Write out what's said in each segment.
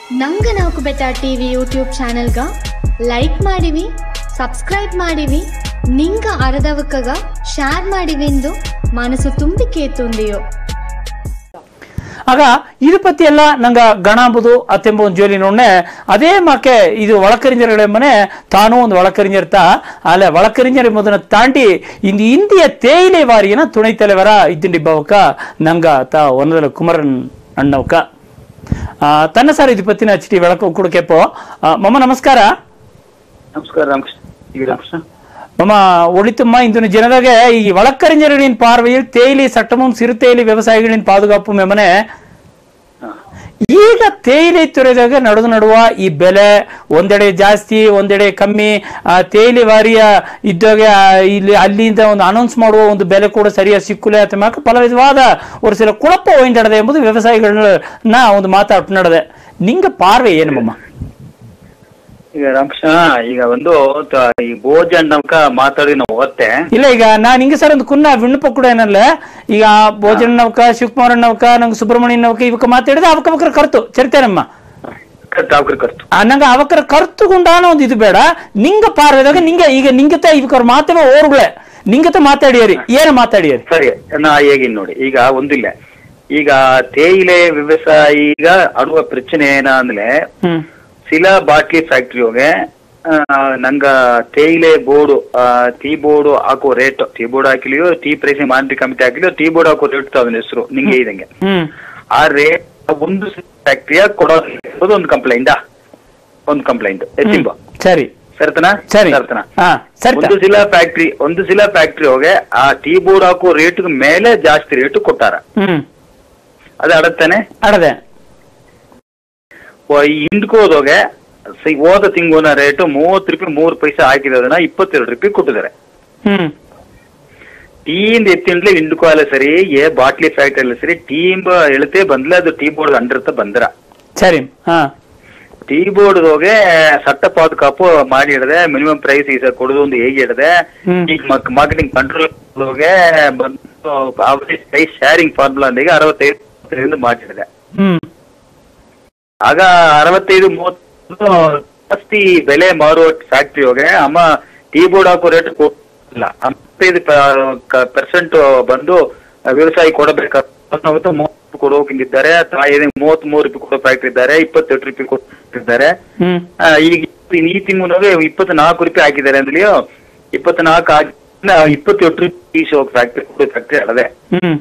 ನಂಗ ನಾಲ್ಕು Betta TV YouTube ಚಾನೆಲ್ಗ ಲೈಕ್ ಮಾಡಿವಿ ಸಬ್ಸ್ಕ್ರೈಬ್ ಮಾಡಿವಿ ನಿಂಗ ಅರದವಕ್ಕಗ ಶೇರ್ ಮಾಡಿವೆಂದು ಮನಸ್ಸು ತುಂಬಿ ಕೇತುಂದಿಯೋ ಆಗ ಇದು ಪತ್ತಿ ಎಲ್ಲ ನಂಗ ಗಣಾಂಬುದು ಅತ್ತೆಂಬ ಒಂದು ಜೋಲಿ ನೋಡ್ನೆ ಅದೇ ಮಾಕೆ ಇದು ಒಳಕರಿಂಜರ ಮನೆ ತಾನು ಒಂದು ಒಳಕರಿಂಜರ್ತ ಅಲ್ಲ ಒಳಕರಿಂಜರ ಎಂಬುದನ್ನ ತಾಂಡಿ ಇಂದು ಇಂದಿಯ ತೇಯಿಲೆ ವಾರಿಯನ ತುಣೈ ತಲೆವರ ಇದ್ದಿಂಡಿ ಬವಕ ನಂಗ ತಾ ಒನ್ನದಲ ಕುಮರನ್ ಅಣ್ಣವಕ ಆ, ತನ್ನ ಸಾರ್ ಇದು ಪತ್ತಿನ ಚಿಟಿ ಬೆಳಕು ಕುಡಕೆಪ್ಪೋ ಮಮ್ಮ ನಮಸ್ಕಾರ ನಮಸ್ಕಾರ ರಾಮಕೃಷ್ಣ ಈಗ ರಾಮಕೃಷ್ಣ ಮಮ್ಮ ಒಳಿತಮ್ಮ ಇಂದಿನ ಜನದಾಗೆ ಈ வழக்கறிஞர்களின் பார்வையில் தேயிலை சட்டமும் சிறு தேயிலை விவசாயிகளின் பாதுகாப்பும் எமನೆ ಹಾ. ಈಗ ತೇಯಿಲೆ ತುರೆದಾಗ ನಡೆದು ನಡುವ ಈ ಬೆಲೆ ಒಂದೆಡೆ ಜಾಸ್ತಿ ಒಂದೆಡೆ ಕಮ್ಮಿ ಆ ತೇಯಿಲೆ ವಾರಿಯ ಇದ್ದಾಗ ಆ, ಇಲ್ಲಿ ಅಲ್ಲಿಂದ ಒಂದು ಅನೌನ್ಸ್ ಮಾಡುವ ಒಂದು ಬೆಲೆ ಕೂಡ ಸರಿಯಾಗಿ ಸಿಕ್ಕುಲೆ ಅಥವಾ ಪಲ ವಿಧವಾದ ஒரு சில குழப்ப ಒಯ್ದಡದೆ ಎಂಬುದು ವ್ಯವಸಾಯಿಗಳನ್ನ ಒಂದು ಮಾತಾಡ್ ನಡೆದೆ ನಿಂಗ ಪಾರ್ವೆ ಏನು ಮಮ್ಮ ಈಗ ರಾಮಕೃಷ್ಣ ಈಗ ಒಂದು ತ- ಈ ಭೋಜನ್ ನಮ್ಕ ಮಾತಾಡಿ ನಾವು ಓದ್ತೆ ಇಲ್ಲ ಈಗ ನಾನ್ ಹಿಂಗೆ ಸರ್ ಒಂದು ಕುನ್ನ ವಿಣ್ಣಪ ಕೂಡ ಏನಲ್ಲ ಈಗ ಭೋಜನ ನೌಕ ಶಿವಕುಮಾರ್ ನೌಕ ನಂಗೆ ಸುಬ್ರಹ್ಮಣ್ಯ ನೌಕ ಇವಕ್ಕ ಮಾತಾಡಿದ್ರೆ ಅವಕ್ಕ ಅವಕ್ರ ಕರ್ತು ಚರಿತಾರಮ್ಮ ತಾವ್ಕರ್ ಕರ್ತು ಆ, ನಂಗೆ ಅವಕ್ರ ಕರ್ತುಗುಂಡಾನ ಒಂದು ಇದು ಬೇಡ ನಿಂಗ ಪಾರ್ವೆದಾಗ ನಿಂಗೆ ಈಗ ನಿಂಗತ ಇವಕ್ಕವ್ರ ಮಾತವ ಓರ್ಗಳೇ ನಿಂಗತ ಮಾತಾಡಿಯರಿ ಏನು ಮಾತಾಡಿಯರಿ ಸರಿ ನಾ ಹೇಗಿನ್ ನೋಡಿ ಈಗ ಒಂದಿಲ್ಲ ಈಗ ತೇಯಿಲೆ ವ್ಯವಸಾಯಿಗ ಆಡುವ ಪ್ರಚನೆ ಏನ ಅಂದ್ರೆ ಹ್ಮ್ ಸಿಲ ಬಾಟ್ಲಿ ಫ್ಯಾಕ್ಟ್ರಿ ಹೋಗೆ ಆ, ನಂಗ ತೇಯಿಲೆ ಬೋರ್ಡು ಟೀ ಬೋರ್ಡು ಹಾಕೋ ರೇಟ್ ಟೀ ಬೋರ್ಡ್ ಹಾಕಿಲಿಯೋ ಟೀ ಪ್ರೈಸ್ ಮಾನಿಟರಿ ಕಮಿಟಿ ಹಾಕಿಲಿಯೋ ಟೀ ಬೋರ್ಡ್ ಹಾಕೋ ರೇಟ್ ಅದನ್ನ ಹೆಸರು ನಿಂಗೆ ಇದಂಗೆ ಹ್ಮ್ ಆ ರೇಟ್ ಒಂದು ಫ್ಯಾಕ್ಟ್ರಿಯ ಕೊಡೋದು ಒಂದು ಕಂಪ್ಲೇಂಟ್ ಒಂದು ಕಂಪ್ಲೇಂಟ್ ಎತ್ತಿಂಬ ಸರಿ ಸರಿತನಾ ಸರಿ ಸರಿತನಾ ಹಾ ಸರಿ ಒಂದು ಸಿಲ ಫ್ಯಾಕ್ಟ್ರಿ ಒಂದು ಸಿಲ ಫ್ಯಾಕ್ಟ್ರಿ ಹೋಗಿ ಆ ಟೀ ಬೋರ್ಡ್ ಹಾಕೋ ರೇಟ್ ಮೇಲೆ ಜಾಸ್ತಿ ರೇಟ್ ಕೊಟ್ಟಾರ ಹ್ಮ್ ಅದು ಅಡತ್ತಾನೆ ಅಡದೆ ಹಿಂಡ್ಕೋದೋಗೆ ಹೋದ ತಿಂಗೋನ ರೇಟ್ ಮೂವತ್ತು ರೂಪಾಯಿ ಮೂರು ಪೈಸೆ ಹಾಕಿರೋದನ್ನ ಇಪ್ಪತ್ತೆರಡು ರೂಪಾಯಿ ಕೊಟ್ಟಿದ್ದಾರೆ ಹ್ಮ್ ಟೀಂದ ಎತ್ತಿಂಡ್ಲೆ ಹಿಂಡ್ಕೋಲ್ಲ ಸರಿ ಏ ಬಾಟ್ಲಿ ಫ್ಯಾಕ್ಟ್ರಿ ಅಲ್ಲ ಸರಿ ಟೀಮ್ ಎಳತೆ ಬಂದ್ಲೆ ಅದು ಟೀ ಬೋರ್ಡ್ ಅಂಡಿರ್ತ ಬಂದ್ರ ಸರಿ ಹಾ ಟೀ ಬೋರ್ಡ್ ಹೋಗಿ ಸಟ್ಟ ಪಾದುಕಾಪು ಮಾಡಿ ಹಿಡದೆ ಮಿನಿಮಮ್ ಪ್ರೈಸ್ ಈಗ ಕೊಡೋದು ಒಂದು ಹೇಗೆ ಹಿಡದೆ ಹ್ಮ್. ಈಗ ಮಾರ್ಕೆಟಿಂಗ್ ಕಂಟ್ರೋಲ್ ಹೋಗಿ ಬಂದು ಅವರೇಜ್ ಪ್ರೈಸ್ ಶೇರಿಂಗ್ ಫಾರ್ಮುಲಾ ಅಂದಿಗೆ ಅರವತ್ತೈದು ಮಾಡಿ ಹಿಡದೆ ಹ್ಮ್ ಆಗ ಅರವತ್ತೈದು ಮೂವತ್ತು ಜಾಸ್ತಿ ಬೆಲೆ ಮಾರುವ ಫ್ಯಾಕ್ಟ್ರಿ ಹೋಗಿ ಅಮ್ಮ ಟೀ ಬೋರ್ಡ್ ಹಾಕೋ ರೇಟ್ ಕೊಟ್ಟಿಲ್ಲ ಅರವತ್ತೈದು ಪರ್ಸೆಂಟ್ ಬಂದು ವ್ಯವಸಾಯ ಕೊಡಬೇಕಾಗುತ್ತೆ ಮೂವತ್ತು ಕೊಡೋಕಿದ್ದಾರೆ ಮೂವತ್ತ್ ಮೂರು ರೂಪಾಯಿ ಕೊಡೋ ಫ್ಯಾಕ್ಟ್ರಿ ಇದ್ದಾರೆ ಇಪ್ಪತ್ತೆಂಟು ರೂಪಾಯಿ ಕೊಟ್ಟಿದ್ದಾರೆ ಹ್ಮ್ ಆ, ಈಗ ಈ ತಿಂಗಳು ಇಪ್ಪತ್ನಾಲ್ಕು ರೂಪಾಯಿ ಹಾಕಿದ್ದಾರೆ ಅಂದ್ಲಿಯೋ ಇಪ್ಪತ್ನಾಲ್ಕು ಹಾಕಿ ಇಪ್ಪತ್ತೆಂಟು ರೂಪಾಯಿ ಫ್ಯಾಕ್ಟ್ರಿ ಕೊಡೋ ಫ್ಯಾಕ್ಟ್ರಿ ಅಲ್ಲದೆ ಹ್ಮ್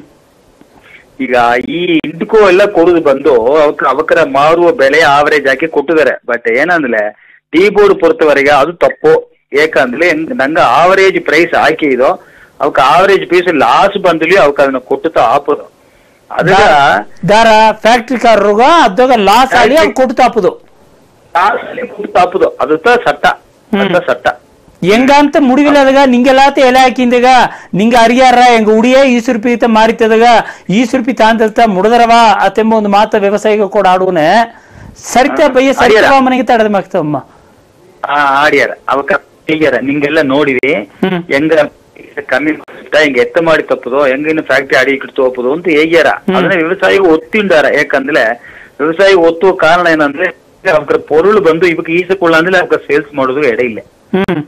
ಈಗ ಈ ಇಂಡ್ಕೋ ಎಲ್ಲ ಕೊಡುದು ಬಂದು ಅವಕ್ಕ ಅವಕರ ಮಾರುವ ಬೆಲೆ ಆವರೇಜ್ ಹಾಕಿ ಕೊಟ್ಟಿದ್ದಾರೆ ಬಟ್ ಏನಂದ್ರೆ ಟೀ ಬೋರ್ಡ್ ಪೊರ್ತವರೆಗೆ ಅದು ತಪ್ಪು ಏಕಂದ್ರೆ ಹೆಂಗ್- ನಂಗ ಆವರೇಜ್ ಪ್ರೈಸ್ ಹಾಕಿ ಇದು ಅವಕ್ಕೆ ಆವರೇಜ್ ಪ್ರೈಸ್ ಲಾಸ್ ಬಂದ್ಲಿ ಅವಕ್ಕೆ ಅದನ್ನ ಕೊಟ್ಟುತ್ತಾ ಆಪದು ಅದ ದಾರ ಫ್ಯಾಕ್ಟ್ರಿ ಕಾರರುಗ ಅದಾಗ ಲಾಸ್ ಆಗಿ ಅವ್ರು ಕೊಟ್ಟು ತಾಪುದು ಕೊಟ್ಟು ಆಪದು ಅದತ್ತ ಸಟ್ಟ ಅದ ಸಟ್ಟ ಹೆಂಗ ಅಂತ ಮುಡಿವಿಲ್ಲದಾಗ ನಿಂಗೆಲ್ಲಾತ ಎಲೆ ಹಾಕಿಂದಾಗ ನಿಂಗ ಅರಿಯಾರ ಹೆಂಗ ಉಡಿಯೇ ಈ ಸುರ್ಪಿ ಇತ್ತ ಮಾರಿತದಾಗ ಈ ಸುರ್ಪಿ ತಾಂದಲ್ತ ಮುಡದರವ ಅತ್ತೆಂಬ ಒಂದು ಮಾತ ವ್ಯವಸಾಯಿಗ ಕೂಡ ಆಡುವನೆ ಸರಿತ ಬಯ್ಯ ಸರಿತ ಅರಿಯರ. ಮನೆಗೆ ತಡದ ಮಾಗ್ತವಮ್ಮ ಆ ಆಡ್ಯಾರ ಅವಕ್ಕ ಹೀಗ್ಯಾರ ನಿಂಗೆಲ್ಲ ನೋಡಿವಿ ಹ್ಮ್. ಹೆಂಗ ಕಮ್ಮಿ ಮಾಡ್ತಾ ಹಿಂಗ ಎತ್ತ ಮಾಡಿ ತಪ್ಪದು ಹೆಂಗ ಇನ್ನು ಫ್ಯಾಕ್ಟ್ರಿ ಅಡಿ ಇಟ್ಟು ಹೋಗ್ಬೋದು ಅಂತ ಹೇಗ್ಯಾರ ಅದನ್ನ ವ್ಯವಸಾಯಿಗೆ ಒತ್ತಿಂಡಾರ ಯಾಕಂದ್ರೆ ವ್ಯವಸಾಯ ಒತ್ತುವ ಕಾರಣ ಏನಂದ್ರೆ ಅವ್ರ ಪೊರುಳು ಬಂದು ಇವಕ್ಕೆ ಈಸಕೊಳ್ಳ ಅಂದ್ರೆ ಅವ್ರ ಸೇಲ್ಸ್ ಮಾಡೋದು ಎಡೆ ಇಲ್ಲ ಹ್ಮ್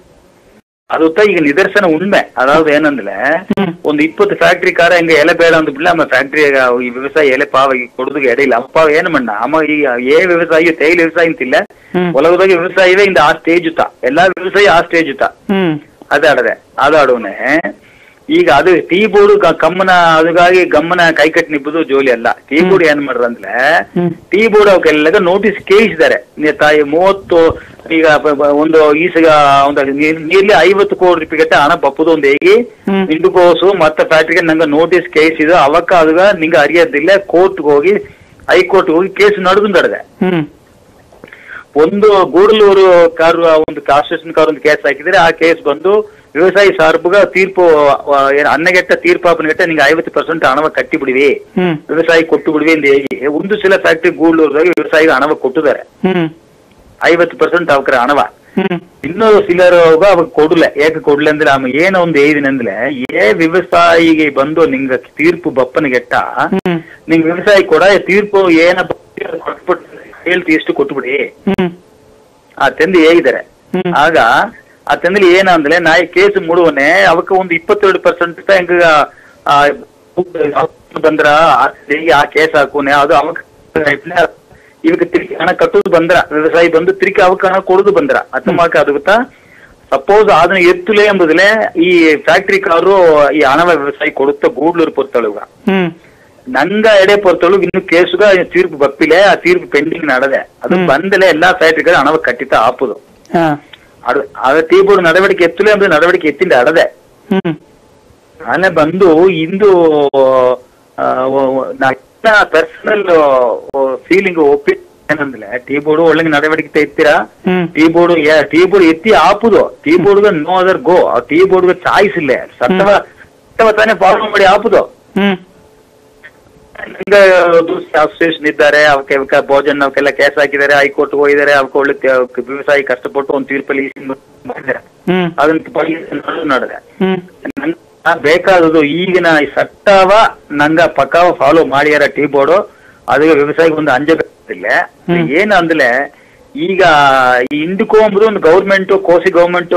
ಅದು ಈಗ ನಿದರ್ಶನ ಉಣ್ಮೆ ಅದಾವ್ದು ಏನಂದ್ರೆ ಹ್ಮ್. ಒಂದು ಇಪ್ಪತ್ತು ಫ್ಯಾಕ್ಟ್ರಿ ಕಾರ ಹೆಂಗ ಎಲೆ ಬೇಡ ಅಂತ ಬಿಡ್ಲ ಅಮ್ಮ ಫ್ಯಾಕ್ಟ್ರಿ ಈ ವ್ಯವಸಾಯ ಎಲೆ ಪಾವಾಗಿ ಕೊಡುದು ಎಡೆ ಇಲ್ಲ ಅಪ್ಪ ಏನು ಮಣ್ಣ ಅಮ್ಮ ಈಗ ಏ ವ್ಯವಸಾಯ ತೈಲ ವ್ಯವಸಾಯ ಅಂತಿಲ್ಲ ಹ್ಮ್. ಹೊಲಗದಾಗ ವ್ಯವಸಾಯವೇ ಇಂದ ಆ ಸ್ಟೇಜ್ ಉತ್ತ ಎಲ್ಲಾ ವ್ಯವಸಾಯ ಆ ಸ್ಟೇಜ್ ಉತ್ತ ಹ್ಮ್ ಅದಾಡದೆ ಅದಾಡುವನೆ ಈಗ ಅದು ಟೀ ಬೋರ್ಡ್ ಕಮ್ಮನ ಅದಕ್ಕಾಗಿ ಗಮ್ಮನ ಕೈ ಕಟ್ಟಿ ನಿಬ್ಬುದು ಜೋಲಿ ಅಲ್ಲ ಟೀ ಬೋರ್ಡ್ ಏನ್ ಮಾಡ್ರ ಅಂದ್ರೆ ಹ್ಮ್. ಟೀ ಬೋರ್ಡ್ ಅವಕ್ಕೆಲ್ಲ ನೋಟಿಸ್ ಕೇಳಿಸಿದ್ದಾರೆ ನೀ ತಾಯಿ ಮೂವತ್ತು ಈಗ ಬ- ಬ- ಒಂದು ಈಸಗ ಒಂದು ನೀರ್ಲಿ ಐವತ್ತು ಕೋಟಿ ರೂಪಾಯಿ ಗಟ್ಟ ಹಣ ಬಪ್ಪುದು ಒಂದು ಹೇಗಿ ಹ್ಮ್. ಇಂಡುಕೋಸು ಮತ್ತೆ ಫ್ಯಾಕ್ಟ್ರಿಗೆ ನಂಗೆ ನೋಟಿಸ್ ಕೇಳಿಸಿದ ಅವಕ್ಕ ಅದಾಗ ನಿಂಗೆ ಅರಿಯೋದಿಲ್ಲ ಕೋರ್ಟ್ಗೆ ಹೋಗಿ ಹೈಕೋರ್ಟ್ ಹೋಗಿ ಕೇಸ್ ನಡೆದು ನಡೆದೆ ಹ್ಮ್ ಒಂದು ಗೂಡಲೂರು ಕಾರು ಒಂದು ಕಾನ್ಸ್ಟಿಟ್ಯೂಷನ್ ಕಾರ್ ಒಂದು ಕೇಸ್ ಹಾಕಿದ್ರೆ ಆ ಕೇಸ್ ಬಂದು ವ್ಯವಸಾಯಿ ಸಾರ್ಬುಗ ತೀರ್ಪು ಆ, ಏನು ಅನ್ನಗೆಟ್ಟ ತೀರ್ಪಾಪನಗೆಟ್ಟ ನಿಂಗೆ ಐವತ್ತು ಪರ್ಸೆಂಟ್ ಹಣವ ಕಟ್ಟಿ ಬಿಡಿವಿ ಹ್ಮ್ ವ್ಯವಸಾಯಿ ಕೊಟ್ಟು ಬಿಡಿವಿ ಅಂತ ಹೇಳಿ ಒಂದು ಸಿಲ ಫ್ಯಾಕ್ಟ್ರಿ ಗೂಡಲೂರ್ದಾಗ ವ್ಯವಸಾಯಿಗೆ ಹಣವ ಕೊಟ್ಟಿದ್ದಾರೆ ಹ್ಮ್ ಐವತ್ತು ಪರ್ಸೆಂಟ್ ಅವಕ್ರ ಹಣವ ಹ್ಮ್ ಇನ್ನೊಂದು ಸಿಲರ್ ಅವಾಗ ಕೊಡ್ಲೆ ಏಕೆ ಕೊಡ್ಲೆ ಅಂದ್ರೆ ಆಮ ಏನೋ ಒಂದು ಏದಿನಂದ್ರೆ ಏ ವ್ಯವಸಾಯಿಗೆ ಬಂದು ನಿಂಗ ತೀರ್ಪು ಬಪ್ಪನಿಗೆಟ್ಟ ಹ್ಮ್ ನಿಂಗ್ ವ್ಯವಸಾಯ ಕೊಡ ತೀರ್ಪು ಏನ ಕೊಟ್ಬಿಟ್ಟು ಹೇಳ್ತಿ ಎಷ್ಟು ಕೊಟ್ಬಿಡಿ ಹ್ಮ್ ಆ ತಂದೆ ಹೇಗಿದ್ದಾರೆ ಹ್ಮ್. ಆಗ ಆ ತಂದೆ ಏನಂದ್ರೆ ನಾಯಿ ಕೇಸ್ ಮುಡುವನೆ ಅವಕ್ಕ ಒಂದು ಇಪ್ಪತ್ತೆರಡು ಪರ್ಸೆಂಟ್ ಹೆಂಗ ಆ, ಬಂದ್ರ ಆ ತಂದೆಗೆ ಆ ಕೇಸ್ ಹಾಕುನೆ ಅದು ಅವಕ್ಕ ಇವಕ್ಕೆ ತಿರುಗಿ ಹಣ ಕಟ್ಟೋದು ಬಂದ್ರ ವ್ಯವಸಾಯಿ ಬಂದು ತಿರುಗಿ ಅವಕ್ಕೆ ಹಣ ಕೊಡುದು ಬಂದ್ರ ಅರ್ಥಮಾಕ ಅದು ಗೊತ್ತಾ ಸಪೋಸ್ ಅದನ್ನ ಎತ್ತುಲೆ ಎಂಬುದಲೆ ಈ ಫ್ಯಾಕ್ಟ್ರಿ ಕಾರು ಈ ಹಣವ ವ್ಯವಸಾಯಿ ಕೊಡುತ್ತ ಗೂಡ್ಲೂರು ಪೊರ್ತಳುಗ ಹ್ಮ್ ನಂಗ ಎಡೆ ಪೊರ್ತಳು ಇನ್ನು ಕೇಸುಗ ತೀರ್ಪು ಬಪ್ಪಿಲೆ ಆ ತೀರ್ಪು ಪೆಂಡಿಂಗ್ ನಡದೆ ಅದು ಹ್ಮ್. ಬಂದಲೆ ಎಲ್ಲಾ ಫ್ಯಾಕ್ಟ್ರಿಗಳು ಹಣವ ಕಟ್ಟಿತ ಆಪುದು ಹಾ ಅದು ಅದ ತೀರ್ಪು ನಡವಳಿಕೆ ಎತ್ತುಲೆ ಅಂದ್ರೆ ನಡವಳಿಕೆ ಎತ್ತಿಂದ ಅಡದೆ ಹ್ಮ್ ಆನೆ ಬಂದು ಇಂದು ಪರ್ಸನಲ್ ಫೀಲಿಂಗ್ ಒಪ್ಪಿ ಏನಂದ್ರೆ ಟೀ ಬೋರ್ಡ್ ಒಳ್ಳೆ ನಡವಳಿಕೆ ಎತ್ತೀರಾ ಹ್ಮ್ ಟೀ ಬೋರ್ಡ್ ಟೀ ಬೋರ್ಡ್ ಎತ್ತಿ ಆಪುದು tea board no other go ಆ ಟೀ ಬೋರ್ಡ್ ಚಾಯ್ಸ್ ಇಲ್ಲ ಸತ್ತವ ಸತ್ತವ ತಾನೇ ಫಾಲೋ ಮಾಡಿ ಆಪುದು ಹ್ಮ್ ಈಗ ಅಸೋಸಿಯೇಷನ್ ಇದ್ದಾರೆ ಅವಕ್ಕೆ ಅವಕ್ಕೆ ಭೋಜನ ಅವಕ್ಕೆಲ್ಲ ಕೇಸ್ ಹಾಕಿದ್ದಾರೆ ಹೈಕೋರ್ಟ್ ಹೋಗಿದ್ದಾರೆ ಅವಕ್ಕೆ ಒಳ್ಳೆ ತ- ವ್ಯವಸಾಯಿ ಕಷ್ಟಪಟ್ಟು ಒಂದು ತೀರ್ಪಲ್ಲಿ ಈಸಿಂಗ್ ಮಾಡಿದ್ದಾರೆ ಹ್ಮ್ ಅದನ್ನ ನಡೆದೆ ಹ್ಮ್ ನಂಗ ಬೇಕಾದದು ಈಗಿನ ಈ ಸಟ್ಟವ ನಂಗ ಪಕ್ಕಾವ ಫಾಲೋ ಮಾಡ್ಯಾರ ಟೀ ಬೋರ್ಡು ಅದು ವ್ಯವಸಾಯಕ್ಕೆ ಒಂದು ಅಂಜಬೇಕಿಲ್ಲ ಹ್ಮ್. ಏನು ಅಂದ್ರೆ ಈಗ ಈ ಇಂದಕ್ಕೂ ಅಂಬುದು ಒಂದು ಗೌರ್ಮೆಂಟ್ ಕೋಸಿ ಗೌರ್ಮೆಂಟ್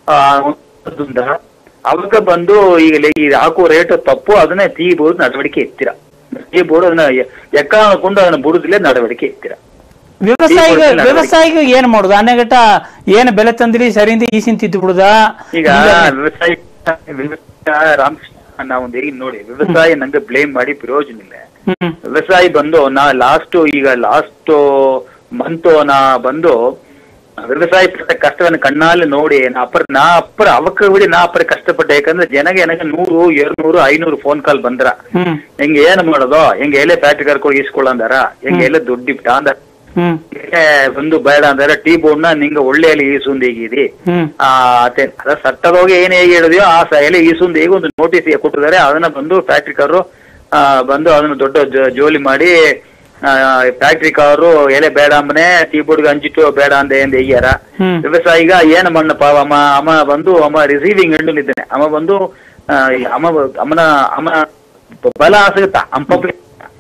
ಅವಾಗ ಬಂದು ಈಗ ಲೇ- ಈ ಹಾಕುವ ರೇಟ್ ತಪ್ಪು ಅದನ್ನ ಟೀ ಬೋರ್ಡ್ ನಡವಳಿಕೆ ಎತ್ತಿರ ಟೀ ಬೋರ್ಡ್ ಅದನ್ನ ಎ- ಎಕ್ಕ ಹಾಕೊಂಡು ಅದನ್ನ ಬುಡುದಿಲ್ಲ ನಡವಳಿಕೆ ಎತ್ತಿರ ವ್ಯವಸಾಯಿಗ ಈ ಬೋರ್ಡ್ ವ್ಯವಸಾಯಿಗ ಏನ್ ಮಾಡುದು ಅನ್ನಗಟ್ಟ ಏನ್ ಬೆಲೆ ತಂದ್ರಿ ಸರಿಯಿಂದ ಈಸಿನ ತಿದ್ದು ಬಿಡುದಾ ಈಗ ವ್ಯವಸಾಯ ವ್ಯವಸಾಯ ರಾಮಕೃಷ್ಣ ನಾವು ಒಂದು ಈಗ ನೋಡಿ ವ್ಯವಸಾಯ ನಂಗೆ ಬ್ಲೇಮ್ ಮಾಡಿ ಪ್ರಯೋಜನ ಇಲ್ಲ ಹ್ಮ್ ವ್ಯವಸಾಯಿ ಬಂದು ನಾ ಲಾಸ್ಟ್ ಈಗ ಲಾಸ್ಟ್ ಮಂತ್ ನಾ ಬಂದು ವ್ಯವಸಾಯ ಪಟ್ಟ ಕಷ್ಟವನ್ನು ಕಣ್ಣಾಲೆ ನೋಡಿ ನಾ ಅಪ್ಪರ ನಾ ಅಪ್ಪರ ಅವಕ್ಕ ಬಿಡಿ ನಾ ಅಪ್ಪರ ಕಷ್ಟಪಟ್ಟೆ ಯಾಕಂದ್ರೆ ಜನಗೆ ನನಗೆ ನೂರು ಎರಡ್ನೂರು ಐನೂರು ಫೋನ್ ಕಾಲ್ ಬಂದ್ರ ಹ್ಮ್ ಹೆಂಗ್ ಏನ್ ಮಾಡೋದು ಹೆಂಗ್ ಎಲೆ ಫ್ಯಾಕ್ಟ್ರಿ ಕರ್ಕೊಂಡು ಈಸ್ಕೊಳ್ಳಂದಾರ ಹೆಂಗ್ ಎಲೆ ದುಡ್ಡಿಪ್ಟ ಅಂದ ಹ್ಮ್ ಒಂದು ಬೇಡ ಅಂದಾರ ಟೀ ಬೋರ್ಡ್ ನ ನಿಂಗೆ ಒಳ್ಳೆ ಎಲೆ ಈಸುಂದ್ ಹೇಗಿದಿ ಹ್ಮ್ ಆ ಅದೇ ಅದ ಸಟ್ಟದೋಗಿ ಏನ್ ಹೇಗೆ ಹೇಳಿದೆಯೋ ಆ ಸ- ಎಲೆ ಈಸುಂದ್ ಹೇಗೆ ಒಂದು ನೋಟಿಸ್ ಕೊಟ್ಟಿದ್ದಾರೆ ಅದನ್ನ ಬಂದು ಫ್ಯಾಕ್ಟ್ರಿ ಕಾರು ಬಂದು ಅದನ್ನ ದೊಡ್ಡ ಜ- ಜೋಲಿ ಮಾಡಿ ಫ್ಯಾಕ್ಟ್ರಿ ಕಾರು ಎಲೆ ಬೇಡ ಅಂಬನೆ ಟೀ ಬೋರ್ಡ್ಗೆ ಅಂಜಿಟ್ಟು ಬೇಡ ಅಂದೆ ಎಂದು ಹೇಗ್ಯಾರ ಹ್ಮ್ ವ್ಯವಸಾಯಿಗ ಏನ ಮಣ್ಣಪ್ಪ ಅಮ್ಮ ಅಮ್ಮ ಬಂದು ಅಮ್ಮ ರಿಸೀವಿಂಗ್ ಎಂಡ್ ಇದ್ದೇನೆ ಅಮ್ಮ ಬಂದು ಆ, ಈ ಅಮ್ಮ ಅಮ್ಮನ ಅಮ್ಮ ಬಲ ಆಸಗುತ್ತ ಅಮ್ಮ ಪಬ್ಲಿಕ್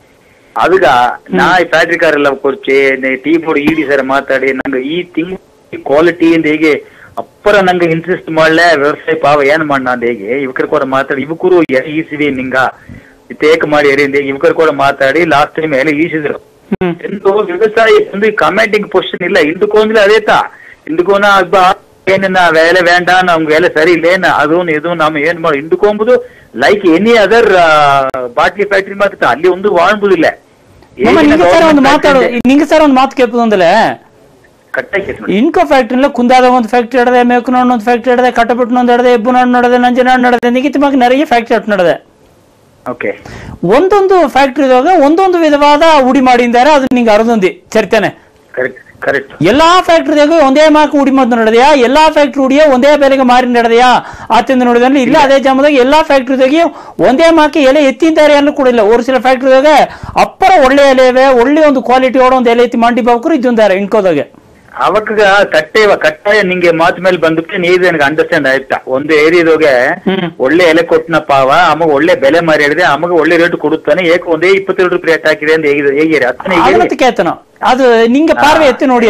ಅದಗ ನಾ ಈ ಫ್ಯಾಕ್ಟ್ರಿ ಕಾರ್ ಎಲ್ಲ ಕೊರ್ಚಿ ಟೀ ಬೋರ್ಡ್ ಇಡಿ ಸರ್ ಮಾತಾಡಿ ನಂಗೆ ಈ ತಿಂಗ್ ಕ್ವಾಲಿಟಿ ಇಂದ ಹೇಗೆ ಅಪ್ಪರ ನಂಗೆ ಇನ್ಸಿಸ್ಟ್ ಮಾಡ್ಲೆ ವ್ಯವಸಾಯ ಪಾವ ಏನ್ ಮಾಡ್ನ ಅಂದ ಹೇಗೆ ಇವಕರ್ ಕೂಡ ಮಾತಾಡಿ ಇವಕರು ಈಸಿವಿ ನಿಂಗ ತೇಕ್ ಮಾಡಿ ಎರಿಂದ ಇವಕರ್ ಕೂಡ ಮಾತಾಡಿ ಲಾಸ್ಟ್ ಟೈಮ್ ಎಲ್ಲ ಈಸಿದ್ರು ಹ್ಮ್ ಎಂದು ವ್ಯವಸಾಯ ಒಂದು ಕಮೆಂಟಿಂಗ್ ಪೊಸಿಷನ್ ಇಲ್ಲ ಇಂದುಕೋಂದ್ರೆ ಅದೇತಾ ಇಂದುಕೋನ ಅಬ್ಬ ಏನ ವೇಲೆ வேണ്ട ನಮ್ಗೆ ವೇಲೆ ಸರಿ ಇಲ್ಲೇನ ಅದು ಇದು ನಮ್ಮ ಏನ್ ಮಾಡಿ ಇಂದುಕೊಂಬುದು like any other bought leaf factory ಮಾತ್ರ ಅಲ್ಲಿ ಒಂದು ವಾಣ್ಬುದಿಲ್ಲ ಮಾಮ, ನಿಂಗೆ ಸರ್ ಒಂದು ಮಾತಾಡು ನಿಂಗೆ ಸರ್ ಒಂದು ಮಾತು ಕೇಳ್ಬೋದು ಅಂದ್ರೆ ಕಟ್ಟಾಕೈತೆ ನೋಡಿ ಇನ್ಕೋ ಫ್ಯಾಕ್ಟ್ರಿಲ್ಲ ಕುಂದಾದ ಒಂದು ಫ್ಯಾಕ್ಟ್ರಿ ನಡೆದೆ ಮೇಕುನಾಡ್ ಒಂದು ಫ್ಯಾಕ್ಟ್ರಿ ನಡೆದೆ ಕಟ್ಟಬಿಟ್ಟು ಒಂದು ನಡೆದೆ ಎಬ್ಬುನಾಡ್ ನಡೆದೆ ನಂಜನಾಡ್ ನಡೆದೆ ನಿಗಿತವಾಗಿ நிறைய ಫ್ಯಾಕ್ಟ್ರಿ ಅಟ್ ನಡೆದೆ ಓಕೆ ಒಂದೊಂದು ಫ್ಯಾಕ್ಟ್ರಿದಾಗ ಒಂದೊಂದು ವಿಧವಾದ ಉಡಿ ಮಾಡಿದ್ದಾರೆ ಅದು ನಿಂಗೆ ಅರ್ಧೊಂದಿ ಚರಿತಾನೆ ಕರೆಕ್ಟ್ ಕರೆಕ್ಟ್ ಎಲ್ಲಾ ಫ್ಯಾಕ್ಟ್ರಿದಾಗ ಒಂದೇ ಮಾಕ ಉಡಿ ಮದ್ದು ನಡೆದೆಯಾ ಎಲ್ಲಾ ಫ್ಯಾಕ್ಟ್ರಿ ಉಡಿಯ ಒಂದೇ ಬೆಲೆಗೆ ಮಾರಿ ನಡೆದೆಯಾ ಆತಿಂದ ನೋಡಿದ್ರೆ ಇಲ್ಲ ಅದೇ ಜಾಮದಾಗ ಎಲ್ಲಾ ಫ್ಯಾಕ್ಟ್ರಿದಾಗೆ ಒಂದೇ ಮಾಕೆ ಎಲೆ ಎತ್ತಿದ್ದಾರೆ ಅನ್ನೋ ಕೂಡ ಇಲ್ಲ ஒரு சில ಫ್ಯಾಕ್ಟ್ರಿದಾಗ ಅಪ್ಪರ ಒಳ್ಳೆ ಎಲೆ ಇವೆ ಒಳ್ಳೆ ಒಂದು ಕ್ವಾಲಿಟಿ ಓಡ ಒಂದು ಎಲೆ ಎತ್ತಿ ಮಂಡಿ ಬಾಬ್ಕರು ಇದ್ದಿದ್ದಾರೆ ಇನ್ಕೋದಾಗೆ ಅವಕ್ಕ ಕಟ್ಟೆವ ಕಟ್ಟಾಯ ನಿಂಗೆ ಮಾತು ಮೇಲೆ ಬಂದಕ್ಕೆ ನೀವ್ ನನಗೆ ಅಂಡರ್ಸ್ಟ್ಯಾಂಡ್ ಆಯ್ತಾ ಒಂದು ಏರಿಯಾದಾಗೆ ಹ್ಮ್. ಒಳ್ಳೆ ಎಲೆ ಕೊಟ್ಟನಪ್ಪ ಅವ ಅಮಗೆ ಒಳ್ಳೆ ಬೆಲೆ ಮಾರಿ ಹೇಳಿದೆ ಅಮಗೆ ಒಳ್ಳೆ ರೇಟ್ ಕೊಡುತ್ತಾನೆ ಏಕೆ ಒಂದೇ ಇಪ್ಪತ್ತೆರಡು ರೂಪಾಯಿ ರೇಟ್ ಹಾಕಿದೆ ಅಂತ ಹೇಗಿದೆ ಹೇಗೆ ಹತ್ತನೇ ಅದನ್ನ ಕೇಳ್ತಾನ ಅದು ನಿಂಗೆ ಪಾರ್ವೆ ಎತ್ತಿ ನೋಡಿ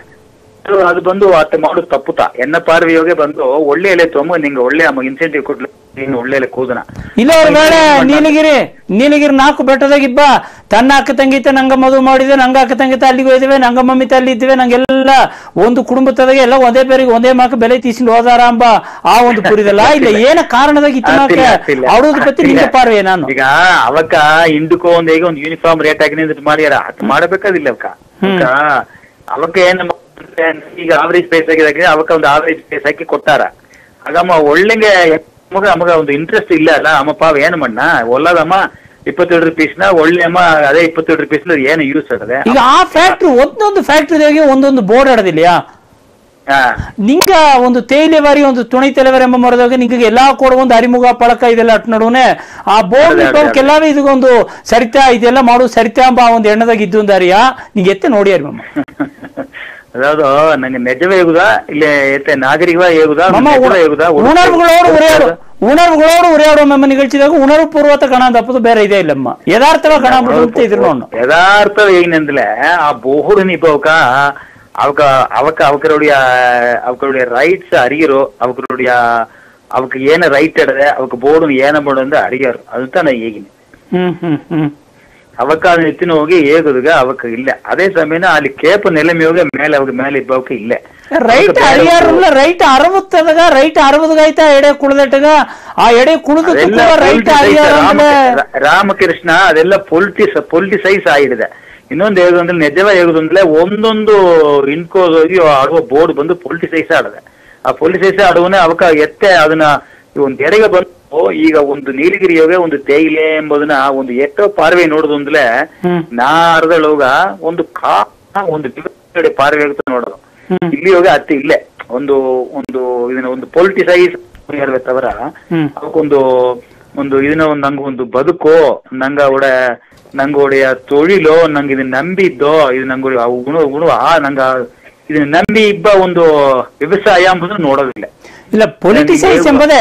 ಅದು ಅದು ಬಂದು ಆತ ಮಾಡೋದು ತಪ್ಪುತ ಎನ್ನ ಪಾರ್ವಿಯೋಗೆ ಬಂದು ಒಳ್ಳೆ ಎಲೆ ತೊಂಬ ನಿಂಗೆ ಒಳ್ಳೆ ಅಮ್ಮ ಇನ್ಸೆಂಟಿವ್ ಕೊಡ್ಲಿ ನೀನು ಒಳ್ಳೆ ಎಲೆ ಕೂದನ ಇಲ್ಲ ಅವ್ರ ವೇಳೆ ನೀಲಗಿರಿ ನೀಲಗಿರಿ ನಾಲ್ಕು ಬೆಟ್ಟದಾಗಿಬ್ಬ ತನ್ನ ಅಕ್ಕ ತಂಗಿತ ನಂಗ ಮದುವೆ ಮಾಡಿದೆ ನಂಗ ಅಕ್ಕ ತಂಗಿತ ಅಲ್ಲಿಗೆ ಹೋಯ್ದಿವೆ ನಂಗ ಮಮ್ಮಿತ ಅಲ್ಲಿ ಇದ್ದಿವೆ ನಂಗೆಲ್ಲ ಒಂದು ಕುಟುಂಬದದಾಗ ಎಲ್ಲ ಒಂದೇ ಬೇರಿಗೆ ಒಂದೇ ಮಾಕ ಬೆಲೆ ತೀಸಿಂಡು ಹೋದಾರ ಅಂಬ ಆ ಒಂದು ಪುರಿದಲ್ಲ ಇಲ್ಲ ಏನ ಕಾರಣದಾಗ ಇತ್ತ ಮಾಕ ಆಗ್ತಿಲ್ಲ, ಆಗ್ತಿಲ್ಲ. ಅವಳದ ಬತ್ತಿ ನಿಂಗೆ ಆಗ್ತಿಲ್ಲ. ಪಾರ್ವೆ ನಾನು ಈಗ ಅವಕ್ಕ ಹಿಂದಕ್ಕೂ ಒಂದ್ ಹೇಗೆ ಒಂದು ಯೂನಿಫಾರ್ಮ್ ರೇಟ್ ಹಾಕಿ ನಿಂತು ಮಾಡ್ಯಾರ ಅದು ಮಾಡಬೇಕಾದಿಲ್ಲ ಅವಕ್ಕ ಹ್ಮ್. ಅವಕ್ಕ ಅವಕ್ಕ ಏನ್ ಮಾಡ್ತಾರೆ, ಈಗ ಆವರೇಜ್ ಪೇಸ್ ಆಗಿದಾಗ ಅವಕ್ಕ ಒಂದು ಆವರೇಜ್ ಪೇಸ್ ಹಾಕಿ ಕೊಟ್ಟಾರ ಆಗಮ್ಮ ಒಳ್ಳೆಗೆ ಮಗ ಅಮ್ಮಗ ಒಂದು ಇಂಟ್ರೆಸ್ಟ್ ಇಲ್ಲ ಅಲ್ಲ ಅಮ್ಮ ಪಾವ ಏನ್ ಮಣ್ಣ ಒಲ್ಲದಮ್ಮ ಇಪ್ಪತ್ತೆರಡು ರುಪೀಸ್ ನ ಒಳ್ಳೆ ಅಮ್ಮ ಅದೇ ಇಪ್ಪತ್ತೆರಡು ರುಪೀಸ್ ಏನು ಯೂಸ್ ಅದೇ ಈಗ ಆ ಫ್ಯಾಕ್ಟ್ರಿ ಒಂದೊಂದು ಫ್ಯಾಕ್ಟ್ರಿದಾಗೆ ಒಂದೊಂದು ಬೋರ್ಡ್ ಆಡದಿಲ್ಲ ಹಾ ನಿಂಗ ಒಂದು ತೇಲೆವಾರಿ ಒಂದು ತುಣಿ ತಲೆವಾರಿ ಎಂಬ ಮರದಾಗ ನಿಂಗೆ ಎಲ್ಲಾ ಕೂಡ ಒಂದು ಅರಿಮುಗ ಪಳಕ ಇದೆಲ್ಲ ಅಟ್ ನಡುವನೆ ಆ ಬೋರ್ಡ್ ಅದೇ, ಅದೇ, ಎಲ್ಲವೇ ಇದೊಂದು ಸರಿತಾ ಇದೆಲ್ಲ ಮಾಡು ಸರಿತಾ ಎಂಬ ಆ ಒಂದು ಎಣ್ಣದಾಗ ಇದ್ದು ಅಂದಾರಿಯ ನಿಂಗೆ ಎತ್ತೆ ನೋಡಿಯಾರಿ ಮಮ್ಮ ಅದಾವುದು ನಂಗೆ ನಿಜವೇ ಹೇಗುದಾ ಇಲ್ಲ ಎತ್ತೆ ನಾಗರಿಕವ ಹೇಗುದಾ ಮಮ್ಮ ನಿಜವೇ ಹೇಗುದಾ ಉಣರ್ವುಗಳೋಡು ಉರಿಯೋರು ಉಣರ್ವುಗಳೋಡು ಉರಿಯಾಡುವ ಮೆಮ್ಮ ನಿಗழ்ಚಿದಾಗ ಉಣರ್வு ಪೂರ್ವತ ಕಣ ತಪ್ಪದು ಬೇರೆ ಇದೇ ಇಲ್ಲಮ್ಮ ಯಥಾರ್ಥವ ಕಣ ಬಿಡು ಅಂತ ಇದ್ರು ನೋಡು யதார்த்த ஏனெந்தில ஆ போர்டு நிப்பவக்கா அவங்க அவக்க அவங்களுடைய அவங்களுடைய ரைட்ஸ் அறியறோ அவங்களுடைய ಅವಕ್ಕೆ ಏನ ರೈಟ್ ಇಡದೆ ಅವಕ್ಕೆ ಬೋರ್ಡ್ ಏನ ಮಾಡು ಅಂತ ಅಡಿಗಾರು ಅದಂತ ನಾ ಹೇಗಿನಿ ಹ್ಮ್ ಹ್ಮ್ ಹ್ಮ್ ಅವಕ್ಕ ಅದನ್ನ ಎತ್ತಿನ ಹೋಗಿ ಏಗುದುಗ ಅವಕ್ಕ ಇಲ್ಲ ಅದೇ ಸಮಯನ ಅಲ್ಲಿ ಕೇಪ ನೆಲಮಿ ಹೋಗಿ ಮೇಲೆ ಅವಾಗ ಮೇಲೆ ಇಬ್ಬವಕ್ಕೆ ಇಲ್ಲ ರೈಟ್ ಅಡಿಯಾರಲ್ಲ ರೈಟ್ ಅರವತ್ತದಾಗ ರೈಟ್ ಅರವತ್ಗಾಯ್ತಾ ಎಡೆ ಕುಳದಟ್ಟಗ ಆ ಎಡೆ ಕುಳಿದು ಅದೆಲ್ಲ ರೈಟ್ politicize ಅಡಿಯಾರ ರಾಮ- ರಾ- ರಾಮಕೃಷ್ಣ ಅದೆಲ್ಲ ಪೊಲಿಟಿಸ್ ಪೊಲಿಟಿಸೈಸ್ ಆಗಿದೆ ಇನ್ನೊಂದು ಹೇಗುದು ಅಂದ್ರೆ ನಿಜವ ಹೇಗುದು ಅಂದ್ರೆ ಒಂದೊಂದು ಇನ್ಕೋದೋಗಿ ಆಡುವ ಬೋರ್ಡ್ ಬಂದು ಪೊಲಿಟಿಸೈಸ್ ಆಡದೆ ಆ ಪೊಲಿಟಿಸೈಸ್ ಆಡುವನೇ ಅವಕ ಎತ್ತೆ ಅದನ್ನ ಈ ಒಂದು ಎಡೆಗೆ ಬಂದು ಈಗ ಒಂದು ನೀಲಗಿರಿ ಯೋಗ ಒಂದು ತೇಯಿಲೆ ಎಂಬುದನ್ನ ಒಂದು ಎಷ್ಟೋ ಪಾರ್ವೆ ನೋಡುದು ಅಂದ್ರೆ ಹ್ಮ್. ನಾ ಅರ್ಧಳೋಗ ಒಂದು ಕಾ ಒಂದು ಕಡೆ ಪಾರ್ವೆ ಆಗುತ್ತೆ ನೋಡೋದು ಹ್ಮ್. ಇಲ್ಲಿ ಹೋಗಿ ಅತ್ತೆ ಇಲ್ಲೇ ಒಂದು ಒಂದು ಇದನ್ನ ಒಂದು ಪೊಲಿಟಿಸೈಸ್ ಹೇಳ್ಬೇಕವರ ಹ್ಮ್. ಅವಕ್ಕೊಂದು ಒಂದು ಇದನ್ನ ಒಂದು ನಂಗೆ ಒಂದು ಬದುಕು ನಂಗ ಒಡ ನಂಗೆ ಒಡೆಯ ತೊழிಲು ನಂಗೆ ಇದನ್ನ ನಂಬಿದ್ದೋ ಇದು ನಂಗೆ ಅವು ಗುಣ ಗುಣ ಆ ನಂಗ ಇದನ್ನ ನಂಬಿ ಇಬ್ಬ ಒಂದು ವ್ಯವಸಾಯ ಎಂಬುದು ನೋಡೋದಿಲ್ಲ ಇಲ್ಲ ಪೊಲಿಟಿಸೈಸ್ ನನಗೆ ಎಂಬುದೇ